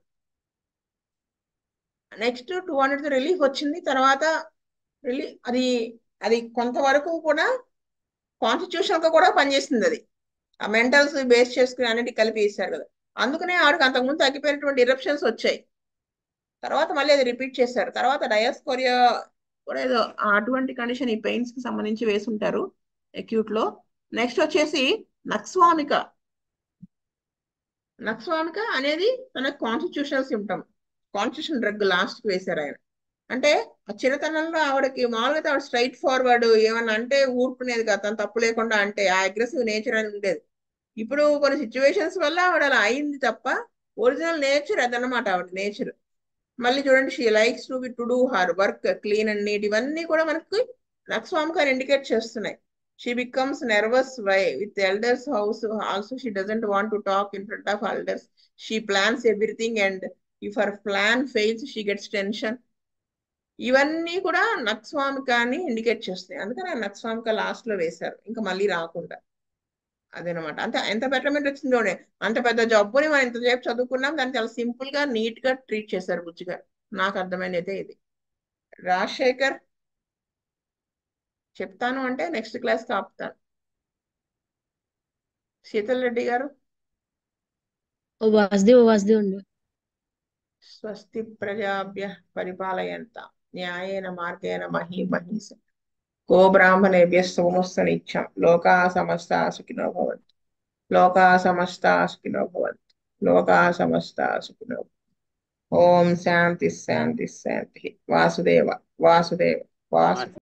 [SPEAKER 1] నెక్స్ట్ టూ హండ్రెడ్ రిలీఫ్ వచ్చింది తర్వాత రిలీఫ్ అది అది కొంతవరకు కూడా కాన్స్టిట్యూషన్ గా కూడా పనిచేస్తుంది అది ఆ మెంటల్స్ బేస్ చేసుకుని అన్నిటి కలిపి ఇస్తారు కదా అందుకనే ఆవిడకి అంతకుముందు తగ్గిపోయినటువంటి ఇరప్షన్స్ వచ్చాయి తర్వాత మళ్ళీ అది రిపీట్ చేశారు తర్వాత డయాస్కోరియా కూడా ఏదో అటువంటి కండిషన్ ఈ పెయిన్స్ కి సంబంధించి వేసుంటారు అక్యూట్ లో నెక్స్ట్ వచ్చేసి నక్స్వామిక నక్స్వామిక అనేది తన constitutional symptom constitution drug last కి వేశారు ఆయన అంటే ఆ చిన్నతనంలో ఆవిడకి మామూలుగా ఆవిడ స్ట్రైట్ ఫార్వర్డ్ ఏమన్నా అంటే ఊరుకునేది కదా తను తప్పు లేకుండా అంటే ఆ అగ్రెసివ్ నేచర్ అని ఉండేది ఇప్పుడు కొన్ని సిచ్యువేషన్స్ వల్ల ఆవిడ అలా అయింది తప్ప ఒరిజినల్ నేచర్ అదనమాట ఆవిడ నేచర్ మళ్ళీ చూడండి she likes to be to do her work clean and neat ఇవన్నీ కూడా మనకి నక్స్వామికార్ ఇండికేట్ చేస్తున్నాయి she becomes nervous why with elders house also she doesn't want to talk in front of elders she plans everything and if her plan fails she gets tension ఇవన్నీ కూడా నక్స్వామికాన్ని indicate చేస్తాయి అందుకని ఆ నక్స్వామిక లాస్ట్ లో వేశారు ఇంకా మళ్ళీ రాకుండా అదేనమాట అంతే ఎంత బెటర్మెంట్ వచ్చిందో అంత పెద్ద జబ్బుని మనం ఇంతసేపు చదువుకున్నాం దాన్ని చాలా సింపుల్ గా నీట్ గా ట్రీట్ చేశారు బుజ్జి గారు నాకు అర్థమైనది అయితే ఇది రాజశేఖర్ చెప్తాను అంటే నెక్స్ట్ క్లాస్ ఆపుతాను శీతల్ రెడ్డి గారు
[SPEAKER 3] ఓ వాసుదేవ్ ఓ వాసుదేవ్ ఉండు
[SPEAKER 1] స్వస్తి ప్రజాభ్య పరిపాలయంత న్యాయేన మార్గేణ మహీ మహీస గో బ్రాహ్మణేభ్య సోమస్త నిత్యం లోకా సమస్త సుఖినో భవంతు లోకా సమస్త సుఖినో భవంతు లోకా సమస్త సుఖినో భవంతు. ఓం శాంతి శాంతి శాంతి వాసుదేవ వాసుదేవ వాసు